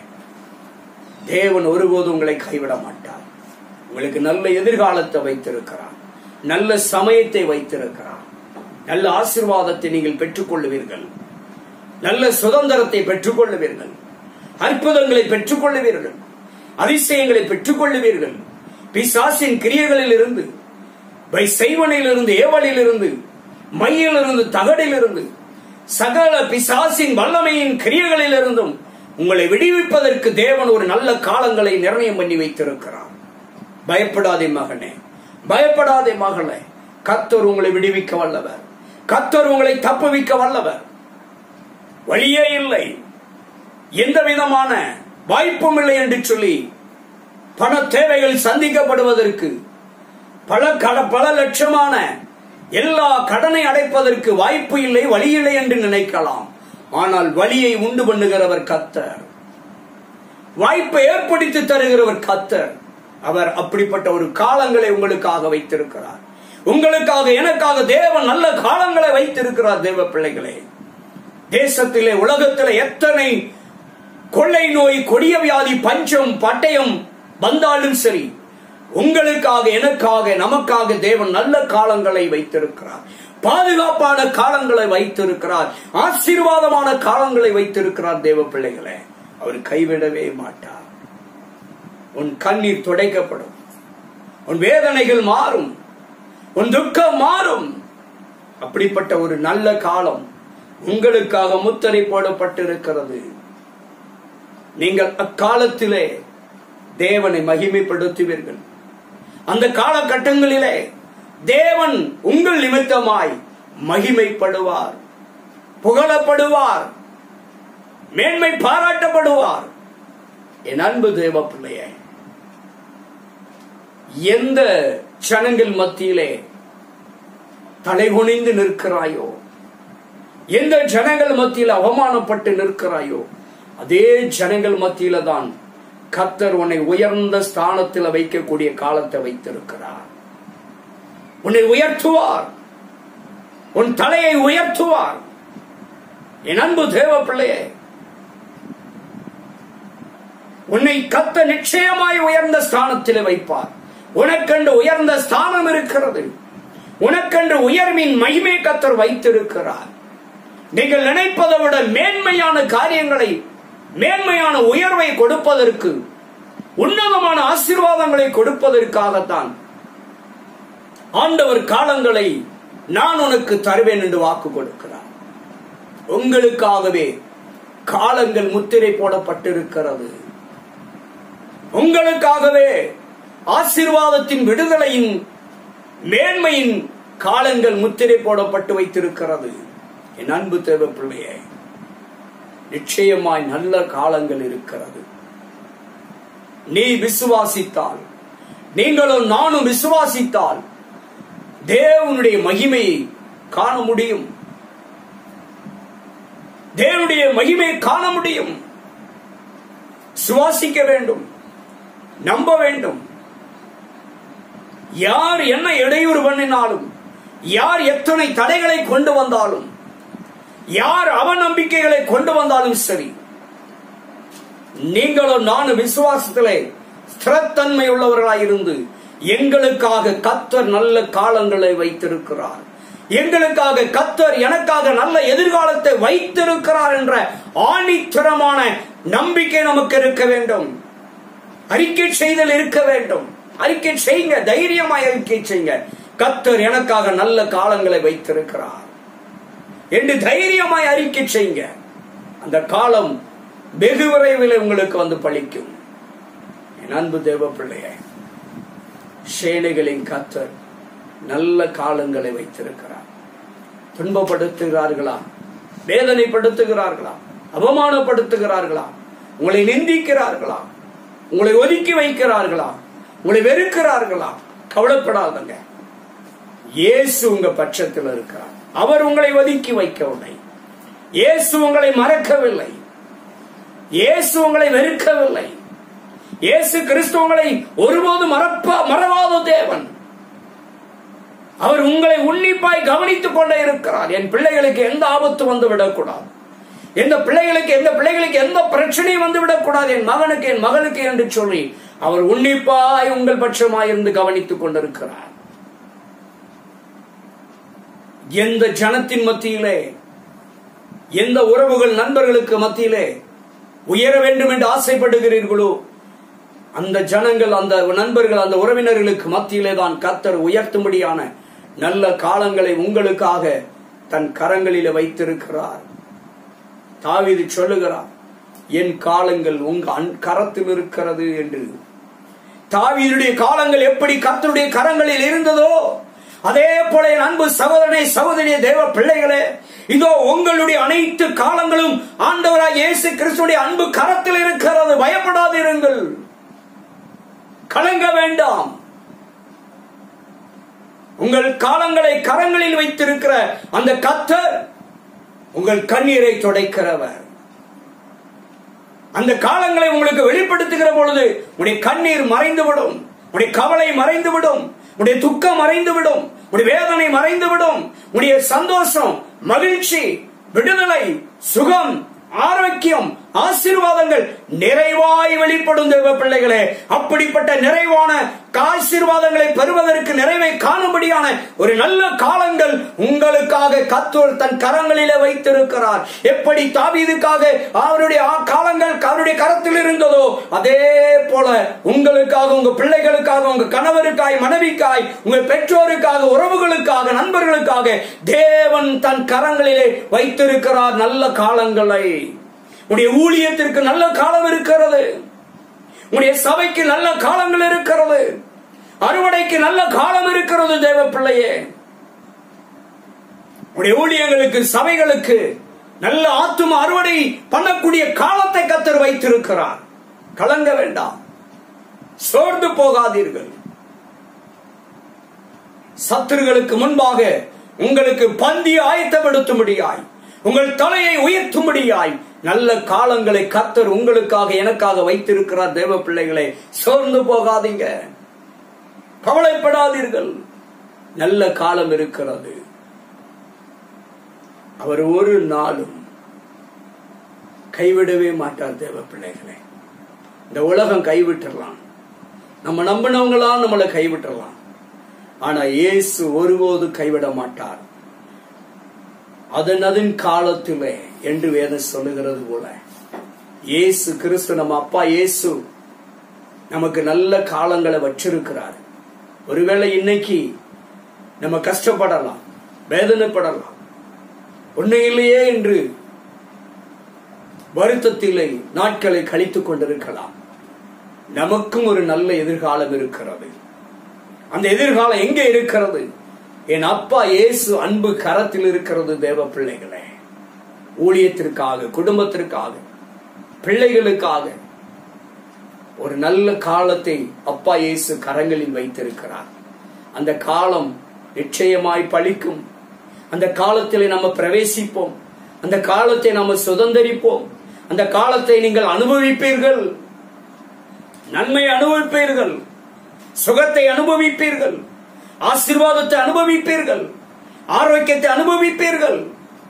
தேவன் ஒருபோதும் உங்களை கைவிட மாட்டார் உங்களுக்கு நல்ல எதிர்காலத்தை வைத்திருக்கிறார் நல்ல சமயத்தை வைத்திருக்கிறார் நல்ல ஆசீர்வாதத்தை நீங்கள் பெற்றுக்கொள்ளுவீர்கள் நல்ல சுதந்திரத்தை பெற்றுக்கொள்ளுவீர்கள் அற்புதங்களை பெற்றுக்கொள்ளுவீர்கள் அதிசயங்களை பெற்றுக்கொள்ளுவீர்கள் பிசாசின் கிரியைகளில் இருந்து பை செய்வனிலிருந்து ஏவலிலிருந்து மையிலிருந்து தகடிலிருந்து சகல பிசாசின் வல்லமையின் கிரியைகளிலிருந்தும் உங்களை விடுவிப்பதற்கு தேவன் ஒரு நல்ல காலங்களை நிர்ணயம் பண்ணி வைத்திருக்கிறார் பயப்படாதே மகனே பயப்படாதே மகளே கத்தர் உங்களை விடுவிக்க வல்லவர் கத்தர் உங்களை தப்புவிக்க வல்லவர் வழியே இல்லை எந்த விதமான வாய்ப்பும் இல்லை என்று சொல்லி பண தேவைகள் சந்திக்கப்படுவதற்கு பல கட பல லட்சமான எல்லா கடனை அடைப்பதற்கு வாய்ப்பு இல்லை வழி இல்லை என்று நினைக்கலாம் ஆனால் வழியை உண்டு பண்ணுகிறவர் கத்தர் வாய்ப்பை ஏற்படுத்தி தருகிறவர் கத்தர் அவர் அப்படிப்பட்ட ஒரு காலங்களை உங்களுக்காக வைத்திருக்கிறார் உங்களுக்காக எனக்காக தேவன் நல்ல காலங்களை வைத்திருக்கிறார் தேவ பிள்ளைகளே தேசத்திலே உலகத்திலே எத்தனை கொள்ளை நோய் கொடிய வியாதி பஞ்சம் பட்டயம் வந்தாலும் சரி உங்களுக்காக எனக்காக நமக்காக தேவன் நல்ல காலங்களை வைத்திருக்கிறார் பாதுகாப்பான காலங்களை வைத்திருக்கிறார் ஆசீர்வாதமான காலங்களை வைத்திருக்கிறார் தேவ பிள்ளைகளே அவர் கைவிடவே மாட்டார் உன் கண்ணீர் துடைக்கப்படும் உன் வேதனைகள் மாறும் உன் துக்கம் மாறும் அப்படிப்பட்ட ஒரு நல்ல காலம் உங்களுக்காக முத்திரை போடப்பட்டிருக்கிறது நீங்கள் அக்காலத்திலே தேவனை மகிமைப்படுத்துவீர்கள் அந்த காலகட்டங்களிலே தேவன் உங்கள் நிமித்தமாய் மகிமைப்படுவார் புகழப்படுவார் மேன்மை பாராட்டப்படுவார் என் அன்பு தேவ பிள்ளையே எந்த ஜனங்கள் மத்தியிலே தலைகுனிந்து நிற்கிறாயோ எந்த ஜனங்கள் மத்தியில் அவமானப்பட்டு நிற்கிறாயோ அதே ஜனங்கள் மத்தியில தான் கத்தர் உன்னை உயர்ந்த ஸ்தானத்தில் வைக்கக்கூடிய காலத்தை வைத்திருக்கிறார் உன்னை உயர்த்துவார் உன் தலையை உயர்த்துவார் என் அன்பு தேவ பிள்ளையே உன்னை கத்த நிச்சயமாய் உயர்ந்த ஸ்தானத்தில் வைப்பார் உனக்கென்று உயர்ந்த ஸ்தானம் இருக்கிறது உனக்கென்று உயர்வின் மகிமை கத்தர் வைத்திருக்கிறார் நீங்கள் நினைப்பதை விட மேன்மையான காரியங்களை மேன்மையான உயர்வை கொடுப்பதற்கு உன்னதமான ஆசீர்வாதங்களை கொடுப்பதற்காகத்தான் ஆண்டவர் காலங்களை நான் உனக்கு தருவேன் என்று வாக்கு கொடுக்கிறார் உங்களுக்காகவே காலங்கள் முத்திரை போடப்பட்டிருக்கிறது உங்களுக்காகவே ஆசீர்வாதத்தின் விடுதலையின் மேன்மையின் காலங்கள் முத்திரை போடப்பட்டு வைத்திருக்கிறது என் அன்பு தேவ பிள்ளையே நிச்சயமாய் நல்ல காலங்கள் இருக்கிறது நீ விசுவாசித்தால் நீங்களும் நானும் விசுவாசித்தால் தேவனுடைய மகிமையை காண முடியும் தேவனுடைய மகிமையை காண முடியும் சுவாசிக்க வேண்டும் நம்ப வேண்டும் யார் என்ன இடையூறு பண்ணினாலும் யார் எத்தனை தடைகளை கொண்டு வந்தாலும் யார் அவநம்பிக்கைகளை கொண்டு வந்தாலும் சரி நீங்களும் நானும் விசுவாசத்திலே ஸ்திரத்தன்மை உள்ளவர்களாயிருந்து எங்களுக்காக கத்தர் நல்ல காலங்களை வைத்திருக்கிறார் எங்களுக்காக கத்தர் எனக்காக நல்ல எதிர்காலத்தை வைத்திருக்கிறார் என்ற ஆணித்தரமான நம்பிக்கை நமக்கு இருக்க வேண்டும் அறிக்கை செய்தல் இருக்க வேண்டும் அறிக்கை செய்யுங்க தைரியமாய் அறிக்கை செய்யுங்க கத்தர் எனக்காக நல்ல காலங்களை வைத்திருக்கிறார் என்று தைரியமாய் அறிக்கை செய்யுங்க அந்த காலம் வெகு விரைவில் உங்களுக்கு வந்து பழிக்கும் என் அன்பு தேவ பிள்ளைய சேனைகளின் கத்தர் நல்ல காலங்களை வைத்திருக்கிறார் துன்பப்படுத்துகிறார்களா வேதனைப்படுத்துகிறார்களா அவமானப்படுத்துகிறார்களா உங்களை நிந்திக்கிறார்களா உங்களை ஒதுக்கி வைக்கிறார்களா உங்களை வெறுக்கிறார்களா கவலைப்படாதங்க இயேசு உங்க பட்சத்தில் இருக்கிறார் அவர் உங்களை ஒதுக்கி வைக்கவில்லை இயேசு உங்களை மறக்கவில்லை இயேசு உங்களை வெறுக்கவில்லை இயேசு கிறிஸ்து உங்களை ஒருபோது மறப்ப மறவாத தேவன் அவர் உங்களை உன்னிப்பாய் கவனித்துக் கொண்டே இருக்கிறார் என் பிள்ளைகளுக்கு எந்த ஆபத்து வந்து விடக்கூடாது எந்த பிள்ளைகளுக்கு எந்த பிள்ளைகளுக்கு எந்த பிரச்சனையும் வந்து விடக்கூடாது என் மகனுக்கு என் மகளுக்கு என்று சொல்லி அவர் உன்னிப்பாய் உங்கள் பட்சமாய் இருந்து கவனித்துக் கொண்டிருக்கிறார் எந்த ஜனத்தின் மத்தியிலே எந்த உறவுகள் நண்பர்களுக்கு மத்தியிலே உயர வேண்டும் என்று ஆசைப்படுகிறீர்களோ அந்த ஜனங்கள் அந்த நண்பர்கள் அந்த உறவினர்களுக்கு மத்தியிலே தான் கத்தர் உயர்த்தும்படியான நல்ல காலங்களை உங்களுக்காக தன் கரங்களிலே வைத்திருக்கிறார் தாவீது சொல்லுகிறார் என் காலங்கள் உங்க அன் கரத்தில் இருக்கிறது என்று தாவீதுடைய காலங்கள் எப்படி கர்த்தருடைய கரங்களில் இருந்ததோ அதே போல என் அன்பு சகோதரனை சகோதரிய தேவ பிள்ளைகளே இதோ உங்களுடைய அனைத்து காலங்களும் ஆண்டவராய் இயேசு கிறிஸ்துடைய அன்பு கரத்தில் இருக்கிறது பயப்படாதிருங்கள் கலங்க வேண்டாம் உங்கள் காலங்களை கரங்களில் வைத்திருக்கிற அந்த கத்தர் உங்கள் கண்ணீரை துடைக்கிறவர் அந்த காலங்களை உங்களுக்கு வெளிப்படுத்துகிற பொழுது உடைய கண்ணீர் மறைந்துவிடும் உடைய கவலை மறைந்துவிடும் உடைய துக்கம் மறைந்துவிடும் உடைய வேதனை மறைந்துவிடும் உடைய சந்தோஷம் மகிழ்ச்சி விடுதலை சுகம் ஆரோக்கியம் ஆசீர்வாதங்கள் நிறைவாய் வெளிப்படும் தேவ பிள்ளைகளே அப்படிப்பட்ட நிறைவான ஆசீர்வாதங்களை பெறுவதற்கு நிறைவை காணும்படியான ஒரு நல்ல காலங்கள் உங்களுக்காக கத்தோர் தன் கரங்களிலே வைத்திருக்கிறார் எப்படி தாவீதுக்காக அவருடைய ஆ- காலங்கள் அவருடைய கரத்தில் இருந்ததோ அதே போல உங்களுக்காக உங்க பிள்ளைகளுக்காக உங்க கணவருக்காய் மனைவிக்காய் உங்க பெற்றோருக்காக உறவுகளுக்காக நண்பர்களுக்காக தேவன் தன் கரங்களிலே வைத்திருக்கிறார் நல்ல காலங்களை உடைய ஊழியத்திற்கு நல்ல காலம் இருக்கிறது உடைய சபைக்கு நல்ல காலங்கள் இருக்கிறது அறுவடைக்கு நல்ல காலம் இருக்கிறது தேவ பிள்ளையே உடைய ஊழியங்களுக்கு சபைகளுக்கு நல்ல ஆத்தும அறுவடை பண்ணக்கூடிய காலத்தை கத்தர் வைத்திருக்கிறார் கலங்க வேண்டாம் சோர்ந்து போகாதீர்கள் சத்துருகளுக்கு முன்பாக உங்களுக்கு பந்தி ஆயத்தப்படுத்தும்படியாய் உங்கள் தலையை உயர்த்தும்படியாய் நல்ல காலங்களை கத்தர் உங்களுக்காக எனக்காக வைத்திருக்கிறார் தேவ பிள்ளைகளே சோர்ந்து போகாதீங்க கவலைப்படாதீர்கள் நல்ல காலம் இருக்கிறது அவர் ஒரு நாளும் கைவிடவே மாட்டார் தேவ பிள்ளைகளே இந்த உலகம் கைவிட்டுறலாம் நம்ம நம்பினவங்களா நம்மளை கைவிட்டுறலாம் ஆனா இயேசு ஒருபோது கைவிட மாட்டார் அதன் அதன் காலத்திலே என்று வேதம் சொல்லுகிறது போல இயேசு கிறிஸ்து நம்ம அப்பா இயேசு நமக்கு நல்ல காலங்களை வச்சிருக்கிறார் ஒருவேளை இன்னைக்கு நம்ம கஷ்டப்படலாம் வேதனைப்படலாம் ஒண்ணு இல்லையே என்று வருத்தத்திலே நாட்களை கழித்துக் கொண்டிருக்கலாம் நமக்கும் ஒரு நல்ல எதிர்காலம் இருக்கிறது அந்த எதிர்காலம் எங்கே இருக்கிறது என் அப்பா இயேசு அன்பு கரத்தில் இருக்கிறது தேவ பிள்ளைகளே ஊழியத்திற்காக குடும்பத்திற்காக பிள்ளைகளுக்காக ஒரு நல்ல காலத்தை அப்பா இயேசு கரங்களில் வைத்திருக்கிறார் அந்த காலம் நிச்சயமாய் பழிக்கும் அந்த காலத்திலே நம்ம பிரவேசிப்போம் அந்த காலத்தை நம்ம சுதந்திரிப்போம் அந்த காலத்தை நீங்கள் அனுபவிப்பீர்கள் நன்மை அனுபவிப்பீர்கள் சுகத்தை அனுபவிப்பீர்கள் ஆசீர்வாதத்தை அனுபவிப்பீர்கள் ஆரோக்கியத்தை அனுபவிப்பீர்கள்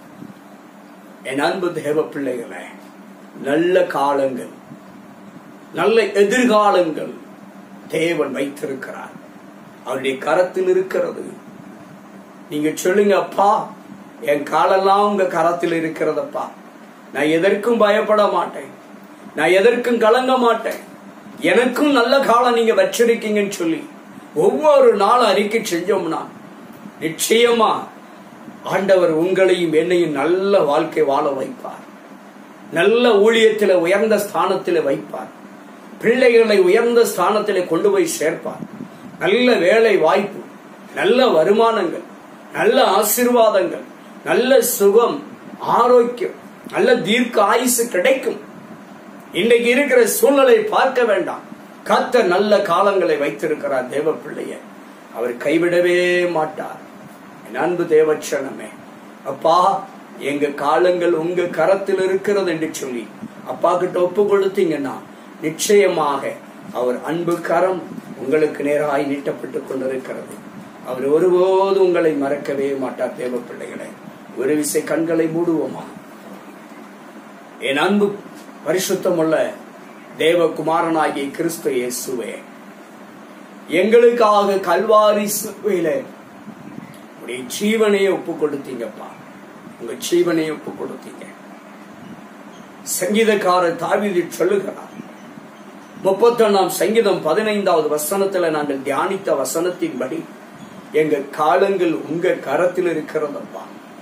என் அன்பு தேவ பிள்ளைகளே நல்ல காலங்கள் நல்ல எதிர்காலங்கள் தேவன் வைத்திருக்கிறார் அவருடைய கரத்தில் இருக்கிறது நீங்க சொல்லுங்க அப்பா என் காலெல்லாம் உங்க கரத்தில் இருக்கிறதப்பா நான் எதற்கும் பயப்பட மாட்டேன் நான் எதற்கும் கலங்க மாட்டேன் எனக்கும் நல்ல காலம் நீங்க வச்சிருக்கீங்கன்னு சொல்லி ஒவ்வொரு நாளும் அறிக்கை செஞ்சோம்னா நிச்சயமா ஆண்டவர் உங்களையும் என்னையும் நல்ல வாழ்க்கை வாழ வைப்பார் நல்ல ஊழியத்தில் உயர்ந்த ஸ்தானத்தில் வைப்பார் பிள்ளைகளை உயர்ந்த ஸ்தானத்தில் கொண்டு போய் சேர்ப்பார் நல்ல வேலை வாய்ப்பு நல்ல வருமானங்கள் நல்ல ஆசீர்வாதங்கள் நல்ல சுகம் ஆரோக்கியம் நல்ல தீர்க்க ஆயுசு கிடைக்கும் இன்றைக்கு இருக்கிற சூழ்நிலை பார்க்க வேண்டாம் கத்த நல்ல காலங்களை வைத்திருக்கிறார் தேவ பிள்ளைய அவர் கைவிடவே மாட்டார் என் அன்பு தேவச்சனமே அப்பா எங்க காலங்கள் உங்க கரத்தில் இருக்கிறது என்று சொல்லி அப்பா கிட்ட ஒப்பு கொடுத்தீங்கன்னா நிச்சயமாக அவர் அன்பு கரம் உங்களுக்கு நேராய் நீட்டப்பட்டு கொண்டிருக்கிறது அவர் ஒருபோது உங்களை மறக்கவே மாட்டார் தேவ பிள்ளைகளை ஒரு விசை கண்களை மூடுவோமா என் அன்பு பரிசுத்தமுள்ள தேவகுமாரனாகிய கிறிஸ்து இயேசுவே எங்களுக்காக கல்வாரி சிலுவையில உடைய ஜீவனையை ஒப்பு கொடுத்தீங்கப்பா உங்க ஜீவனையை ஒப்பு கொடுத்தீங்க சங்கீதக்காரர் தாவீது சொல்லுகிறார் முப்பத்தொன்னாம் சங்கீதம் பதினைந்தாவது வசனத்துல நாங்கள் தியானித்த வசனத்தின்படி எங்க காலங்கள் உங்க கரத்தில் இருக்கிறதப்பா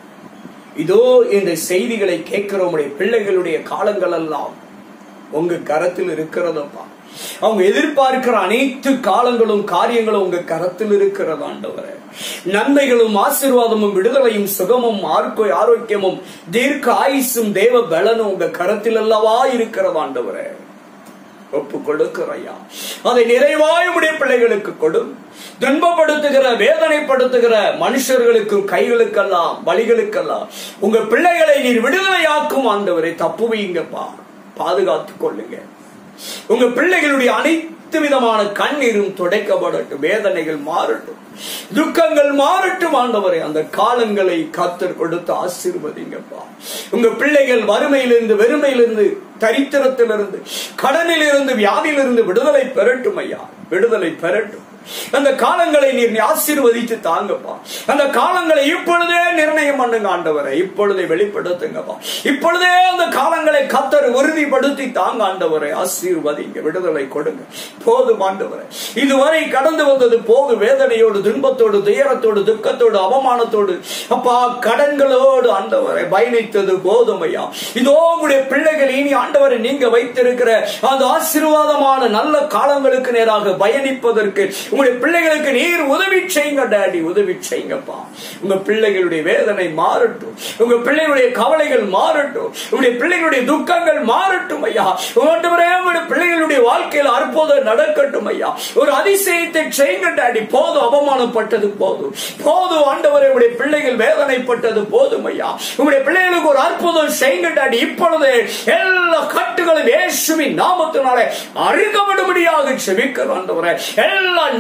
இதோ இந்த செய்திகளை கேட்கிற உடைய பிள்ளைகளுடைய காலங்கள் எல்லாம் உங்க கரத்தில் இருக்கிறதப்பா அவங்க எதிர்பார்க்கிற அனைத்து காலங்களும் காரியங்களும் உங்க கரத்தில் இருக்கிறது ஆண்டவரே நன்மைகளும் ஆசீர்வாதமும் விடுதலையும் சுகமும் ஆர்க்கோ ஆரோக்கியமும் தீர்க்க ஆயுசும் தேவ பலனும் உங்க கரத்தில் அல்லவா இருக்கிறது ஆண்டவரே ஒப்பு கொடுக்கிறையா அதை நிறைவாய் உடைய பிள்ளைகளுக்கு கொடு துன்பப்படுத்துகிற வேதனைப்படுத்துகிற மனுஷர்களுக்கும் கைகளுக்கெல்லாம் வழிகளுக்கெல்லாம் உங்க பிள்ளைகளை நீர் விடுதலையாக்கும் ஆண்டவரை தப்புவீங்கப்பா பாதுகாத்துக் கொள்ளுங்க உங்க பிள்ளைகளுடைய அனைத்து விதமான கண்ணீரும் துடைக்கப்படட்டும் வேதனைகள் மாறட்டும் துக்கங்கள் மாறட்டும் ஆண்டவரை அந்த காலங்களை காத்தர் கொடுத்து ஆசீர்வதிங்கப்பா உங்க பிள்ளைகள் வறுமையிலிருந்து வெறுமையிலிருந்து தரித்திரத்திலிருந்து கடனிலிருந்து வியாதியிலிருந்து விடுதலை பெறட்டும் ஐயா விடுதலை பெறட்டும் அந்த காலங்களை நீர் ஆசீர்வதித்து தாங்கப்பா அந்த காலங்களை இப்பொழுதே நிர்ணயம் பண்ணுங்க ஆண்டவரை இப்பொழுதே வெளிப்படுத்துங்கப்பா இப்பொழுதே அந்த காலங்களை கத்தர் உறுதிப்படுத்தி தாங்க ஆண்டவரை ஆசீர்வதிங்க விடுதலை கொடுங்க போதும் ஆண்டவரை இதுவரை கடந்து வந்தது போது வேதனையோடு துன்பத்தோடு துயரத்தோடு துக்கத்தோடு அவமானத்தோடு அப்பா கடன்களோடு ஆண்டவரை பயணித்தது போதும் ஐயா இதோ உங்களுடைய பிள்ளைகள் இனி ஆண்டவரை நீங்க வைத்திருக்கிற அந்த ஆசீர்வாதமான நல்ல காலங்களுக்கு நேராக பயணிப்பதற்கு உங்களுடைய பிள்ளைகளுக்கு நீர் உதவி செய்யுங்க டாடி உதவி செய்யுங்கப்பா உங்க பிள்ளைகளுடைய வேதனை மாறட்டும் உங்க பிள்ளைகளுடைய கவலைகள் மாறட்டும் உங்களுடைய பிள்ளைகளுடைய துக்கங்கள் மாறட்டும் ஐயா உங்களுடைய உங்களுடைய பிள்ளைகளுடைய வாழ்க்கையில் அற்புதம் நடக்கட்டும் ஐயா ஒரு அதிசயத்தை செய்யுங்க டாடி போதும் அவமானப்பட்டது போதும் போதும் ஆண்டவரை உங்களுடைய பிள்ளைகள் வேதனைப்பட்டது போதும் ஐயா உங்களுடைய பிள்ளைகளுக்கு ஒரு அற்புதம் செய்யுங்க டாடி இப்பொழுது எல்லா கட்டுகளும் இயேசுவின் நாமத்தினாலே அருகப்படும்படியாக செபிக்கிறோம் ஆண்டவரே எல்லா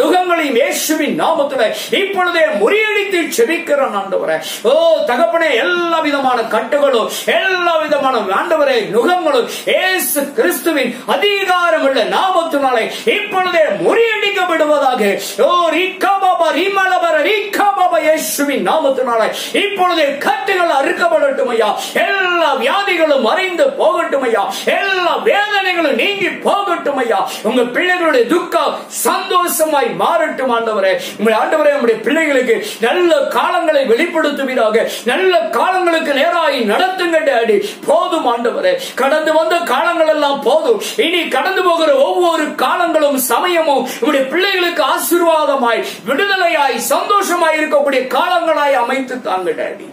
நுகங்களையும் இயேசுவின் நாமத்துல இப்பொழுதே முறியடித்து செபிக்கிறோம் ஆண்டவரே ஓ தகப்பனே எல்லா விதமான கட்டுகளும் எல்லா விதமான ஆண்டவரே நுகங்களும் இயேசு கிறிஸ்துவின் அதிகாரம் உள்ள நாமத்தினாலே இப்பொழுதே முறியடிக்கப்படுவதாக ஓ ரிக்காபாபா ரிமலபர ரிக்காபாபா இயேசுவின் நாமத்தினாலே இப்பொழுதே கட்டுகள் அறுக்கப்படட்டும் ஐயா எல்லா வியாதிகளும் மறைந்து போகட்டும் ஐயா எல்லா வேதனைகளும் நீங்கி போகட்டும் ஐயா உங்க பிள்ளைகளுடைய துக்கம் சந்தோஷமாய் மாறட்டும் ஆண்டவரே உங்களுடைய ஆண்டவரே உங்களுடைய பிள்ளைகளுக்கு நல்ல காலங்களை வெளிப்படுத்துவீராக நல்ல காலங்களுக்கு நேராய் நடத்துங்க டாடி போதும் ஆண்டவரே கடந்து வந்த காலங்கள் எல்லாம் போதும் இனி கடந்து போகிற ஒவ்வொரு காலங்களும் சமயமும் உங்களுடைய பிள்ளைகளுக்கு ஆசீர்வாதமாய் விடுதலையாய் சந்தோஷமாய் இருக்கக்கூடிய காலங்களாய் அமைத்து தாங்க டாடி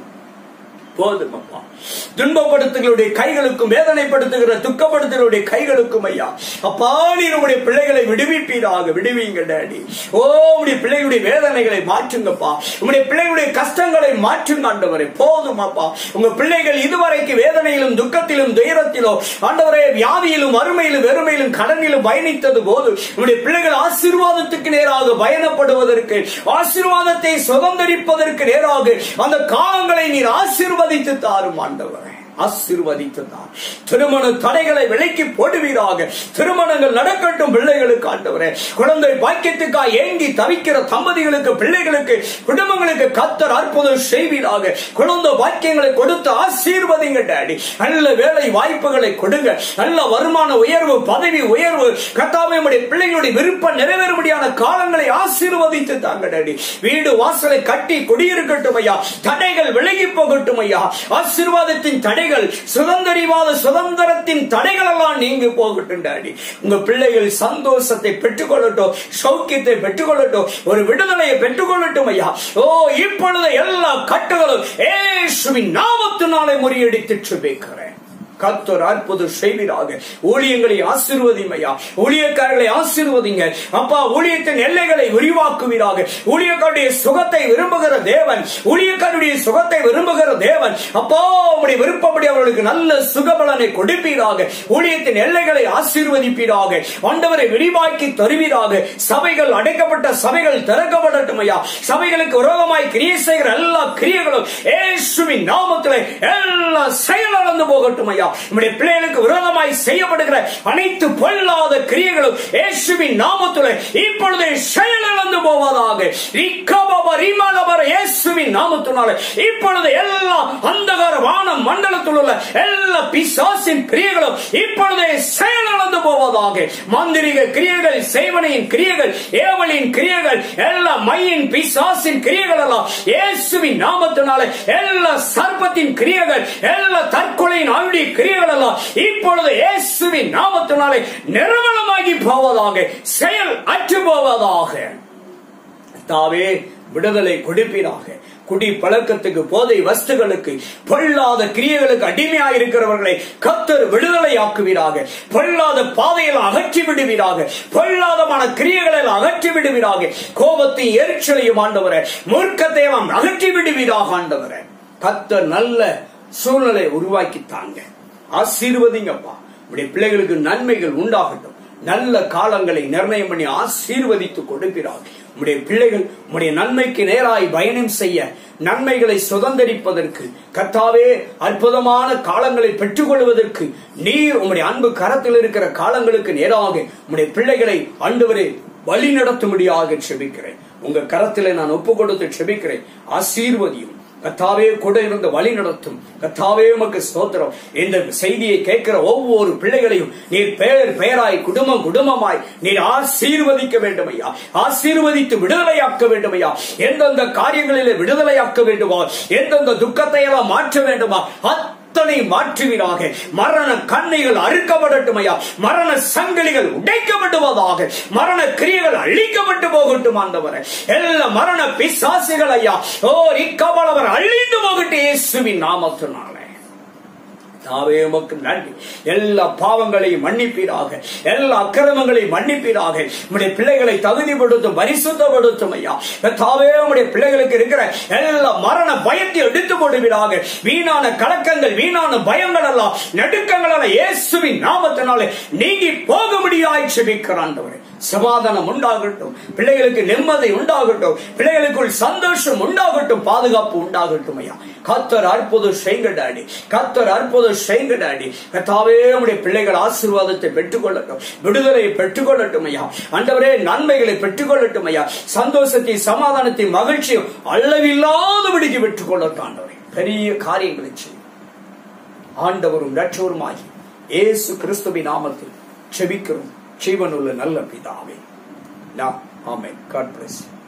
போதும் அப்பா துன்பப்படுத்துகளுடைய கைகளுக்கும் வேதனைப்படுத்துகிற துக்கப்படுத்துகளுடைய கைகளுக்கும் ஐயா அப்பா நீர் உங்களுடைய பிள்ளைகளை விடுவிப்பீராக விடுவீங்க டாடி ஓ உங்களுடைய பிள்ளைகளுடைய வேதனைகளை மாற்றுங்கப்பா உங்களுடைய பிள்ளைகளுடைய கஷ்டங்களை மாற்றுங்க ஆண்டவரே போதும் அப்பா உங்க பிள்ளைகள் இதுவரைக்கு வேதனையிலும் துக்கத்திலும் துயரத்திலும் ஆண்டவரே வியாதியிலும் அருமையிலும் வெறுமையிலும் கடனிலும் பயணித்தது போது உங்களுடைய பிள்ளைகள் ஆசீர்வாதத்துக்கு நேராக பயணப்படுவதற்கு ஆசீர்வாதத்தை சுதந்திரிப்பதற்கு நேராக அந்த காலங்களை நீர் ஆசீர்வதித்து தாரும் ஆண்டவரே ஆசீர்வதித்து தான் திருமண தடைகளை விலைக்கு போடுவீராக திருமணங்கள் நடக்கட்டும் பிள்ளைகளுக்கு ஆண்டவரே குழந்தை பாக்கியத்துக்காக ஏங்கி தவிக்கிற தம்பதிகளுக்கு பிள்ளைகளுக்கு குடும்பங்களுக்கு கத்தர் அற்புதம் செய்வீராக குழந்தை பாக்கியங்களை கொடுத்து ஆசீர்வதிங்க டாடி நல்ல வேலை வாய்ப்புகளை கொடுங்க நல்ல வருமான உயர்வு பதவி உயர்வு கத்தாவே நம்முடைய பிள்ளைகளுடைய விருப்பம் நிறைவேறும்படியான காலங்களை ஆசீர்வதித்து தாங்க டாடி வீடு வாசலை கட்டி குடியிருக்கட்டும் ஐயா தடைகள் விலகி போகட்டும் ஐயா ஆசீர்வாதத்தின் தடைகள் சுதந்திரிவாத சுதந்திரத்தின் தடைகள் எல்லாம் நீங்கி போகட்டும் டாடி உங்க பிள்ளைகள் சந்தோஷத்தை பெற்றுக்கொள்ளட்டும் சௌக்கியத்தை பெற்றுக்கொள்ளட்டும் ஒரு விடுதலையை பெற்றுக்கொள்ளட்டும் ஐயா ஓ இப்பொழுது எல்லா கட்டுகளும் ஏசுவின் நாமத்தினாலே முறியடித்து சுபிக்கிறேன் கத்தர் அற்புதம் செய்வீராக ஊழியங்களை ஆசீர்வதிமையா ஊழியக்காரர்களை ஆசீர்வதிங்க அப்பா ஊழியத்தின் எல்லைகளை விரிவாக்குவீராக ஊழியக்காருடைய சுகத்தை விரும்புகிற தேவன் ஊழியக்காருடைய சுகத்தை விரும்புகிற தேவன் அப்பா உடைய விருப்பப்படி அவர்களுக்கு நல்ல சுகபலனை கொடுப்பீராக ஊழியத்தின் எல்லைகளை ஆசீர்வதிப்பீராக ஆண்டவரை விரிவாக்கி தருவீராக சபைகள் அடைக்கப்பட்ட சபைகள் திறக்கப்படட்டும் ஐயா சபைகளுக்கு விரோதமாய் கிரியை செய்கிற எல்லா கிரியைகளும் ஏசுவின் நாமத்திலே எல்லா செயலிழந்து போகட்டும் ஐயா நம்முடைய பிள்ளைகளுக்கு விரோதமாய் செய்யப்படுகிற அனைத்து பொல்லாத கிரியைகளும் இயேசுவின் நாமத்திலே இப்பொழுது செயலிழந்து போவதாக ரிக்கபப ரிமலபர இயேசுவின் நாமத்தினாலே இப்பொழுது எல்லா அந்தகார வானம் மண்டலத்தில் உள்ள எல்லா பிசாசின் கிரியைகளும் இப்பொழுதே செயலிழந்து போவதாக மாந்திரிக கிரியைகள் செய்வனையின் கிரியைகள் ஏவலின் கிரியைகள் எல்லா மையின் பிசாசின் கிரியைகள் எல்லாம் இயேசுவின் நாமத்தினாலே எல்லா சர்ப்பத்தின் கிரியைகள் எல்லா தற்கொலையின் ஆயுடைய கிரியைகள் எல்லாம் இப்பொழுது இயேசுவின் நாமத்தினாலே நிர்மலமாகி போவதாக செயல் அற்று போவதாக தாவே விடுதலை கொடுப்பீராக குடி பழக்கத்துக்கு போதை வஸ்துகளுக்கு பொல்லாத கிரியைகளுக்கு அடிமையாயிருக்கிறவர்களை கத்தர் விடுதலை ஆக்குவீராக பொல்லாத பாதையில் அகற்றி விடுவீராக பொல்லாதமான கிரியைகளை அகற்றி விடுவீராக கோபத்தையும் எரிச்சலையும் ஆண்டவர மூர்க்கத்தையும் அகற்றி விடுவீராக ஆண்டவர கத்தர் நல்ல சூழ்நிலை உருவாக்கி தாங்க ஆசீர்வதிங்கப்பா உடைய பிள்ளைகளுக்கு நன்மைகள் உண்டாகட்டும் நல்ல காலங்களை நிர்ணயம் பண்ணி ஆசீர்வதித்து கொடுக்கிறார் உடைய பிள்ளைகள் உடைய நன்மைக்கு நேராய் பயணம் செய்ய நன்மைகளை சுதந்திரிப்பதற்கு கத்தாவே அற்புதமான காலங்களை பெற்றுக்கொள்வதற்கு நீர் உம்முடைய அன்பு கரத்தில் இருக்கிற காலங்களுக்கு நேராக உம்முடைய பிள்ளைகளை ஆண்டவரே வழி நடத்தும்படியாக செபிக்கிறேன் உங்க கரத்திலே நான் ஒப்பு கொடுத்து செபிக்கிறேன் ஆசீர்வதியும் கத்தாவே கூட இருந்து வழி நடத்தும் கத்தாவே உமக்கு ஸ்தோத்திரம் இந்த செய்தியை கேட்கிற ஒவ்வொரு பிள்ளைகளையும் நீர் பெயர் பெயராய் குடும்பம் குடும்பமாய் நீர் ஆசீர்வதிக்க வேண்டும் ஐயா ஆசீர்வதித்து விடுதலையாக்க வேண்டும் ஐயா எந்தெந்த காரியங்களிலே விடுதலையாக்க வேண்டுமா எந்தெந்த துக்கத்தை எல்லாம் மாற்ற வேண்டுமா அத்தனை மாற்றுவீராக மரண கண்ணைகள் அறுக்கப்படட்டும் ஐயா மரண சங்கிலிகள் உடைக்கப்படுவதாக மரண கிரியைகள் அழிக்கப்பட்டு போகட்டும் ஆண்டவரே எல்லா மரண பிசாசுகள் ஐயா ஓ இக்கபலவர் அழிந்து போகட்டும் இயேசுவின் நாமத்தினாலே தாவே உமக்கு நன்றி எல்லா பாவங்களையும் மன்னிப்பீராக எல்லா அக்கிரமங்களையும் மன்னிப்பீராக உடைய பிள்ளைகளை தகுதிப்படுத்தும் பரிசுத்தப்படுத்தும் ஐயா தாவே உடைய பிள்ளைகளுக்கு இருக்கிற எல்லா மரண பயத்தை எடுத்து போடுவீராக வீணான கலக்கங்கள் வீணான பயங்கள் எல்லாம் நடுக்கங்கள் எல்லாம் இயேசுவின் நாமத்தினாலே நீங்கி போக முடியாய் செபிக்கிறாண்டவரே சமாதானம் உண்டாகட்டும் பிள்ளைகளுக்கு நிம்மதி உண்டாகட்டும் பிள்ளைகளுக்குள் சந்தோஷம் உண்டாகட்டும் பாதுகாப்பு உண்டாகட்டும் ஐயா கத்தர் அற்புதம் செய்யுங்க டாடி கத்தர் அற்புதம் செய்யுங்க டாடி கத்தாவே உடைய பிள்ளைகள் ஆசீர்வாதத்தை பெற்றுக்கொள்ளட்டும் விடுதலையை பெற்றுக்கொள்ளட்டும் ஐயா ஆண்டவரே நன்மைகளை பெற்றுக்கொள்ளட்டும் ஐயா சந்தோஷத்தை சமாதானத்தை மகிழ்ச்சியும் அளவில்லாதபடிக்கு பெற்றுக்கொள்ளட்டும் ஆண்டவரே பெரிய காரியங்களை செய்யும் ஆண்டவரும் ரட்சவருமாகி இயேசு கிறிஸ்துவின் நாமத்தில் செபிக்கிறோம் ஜீவனுள்ள நல்ல பிதாவே நான் ஆமென் காட் பிளஸ்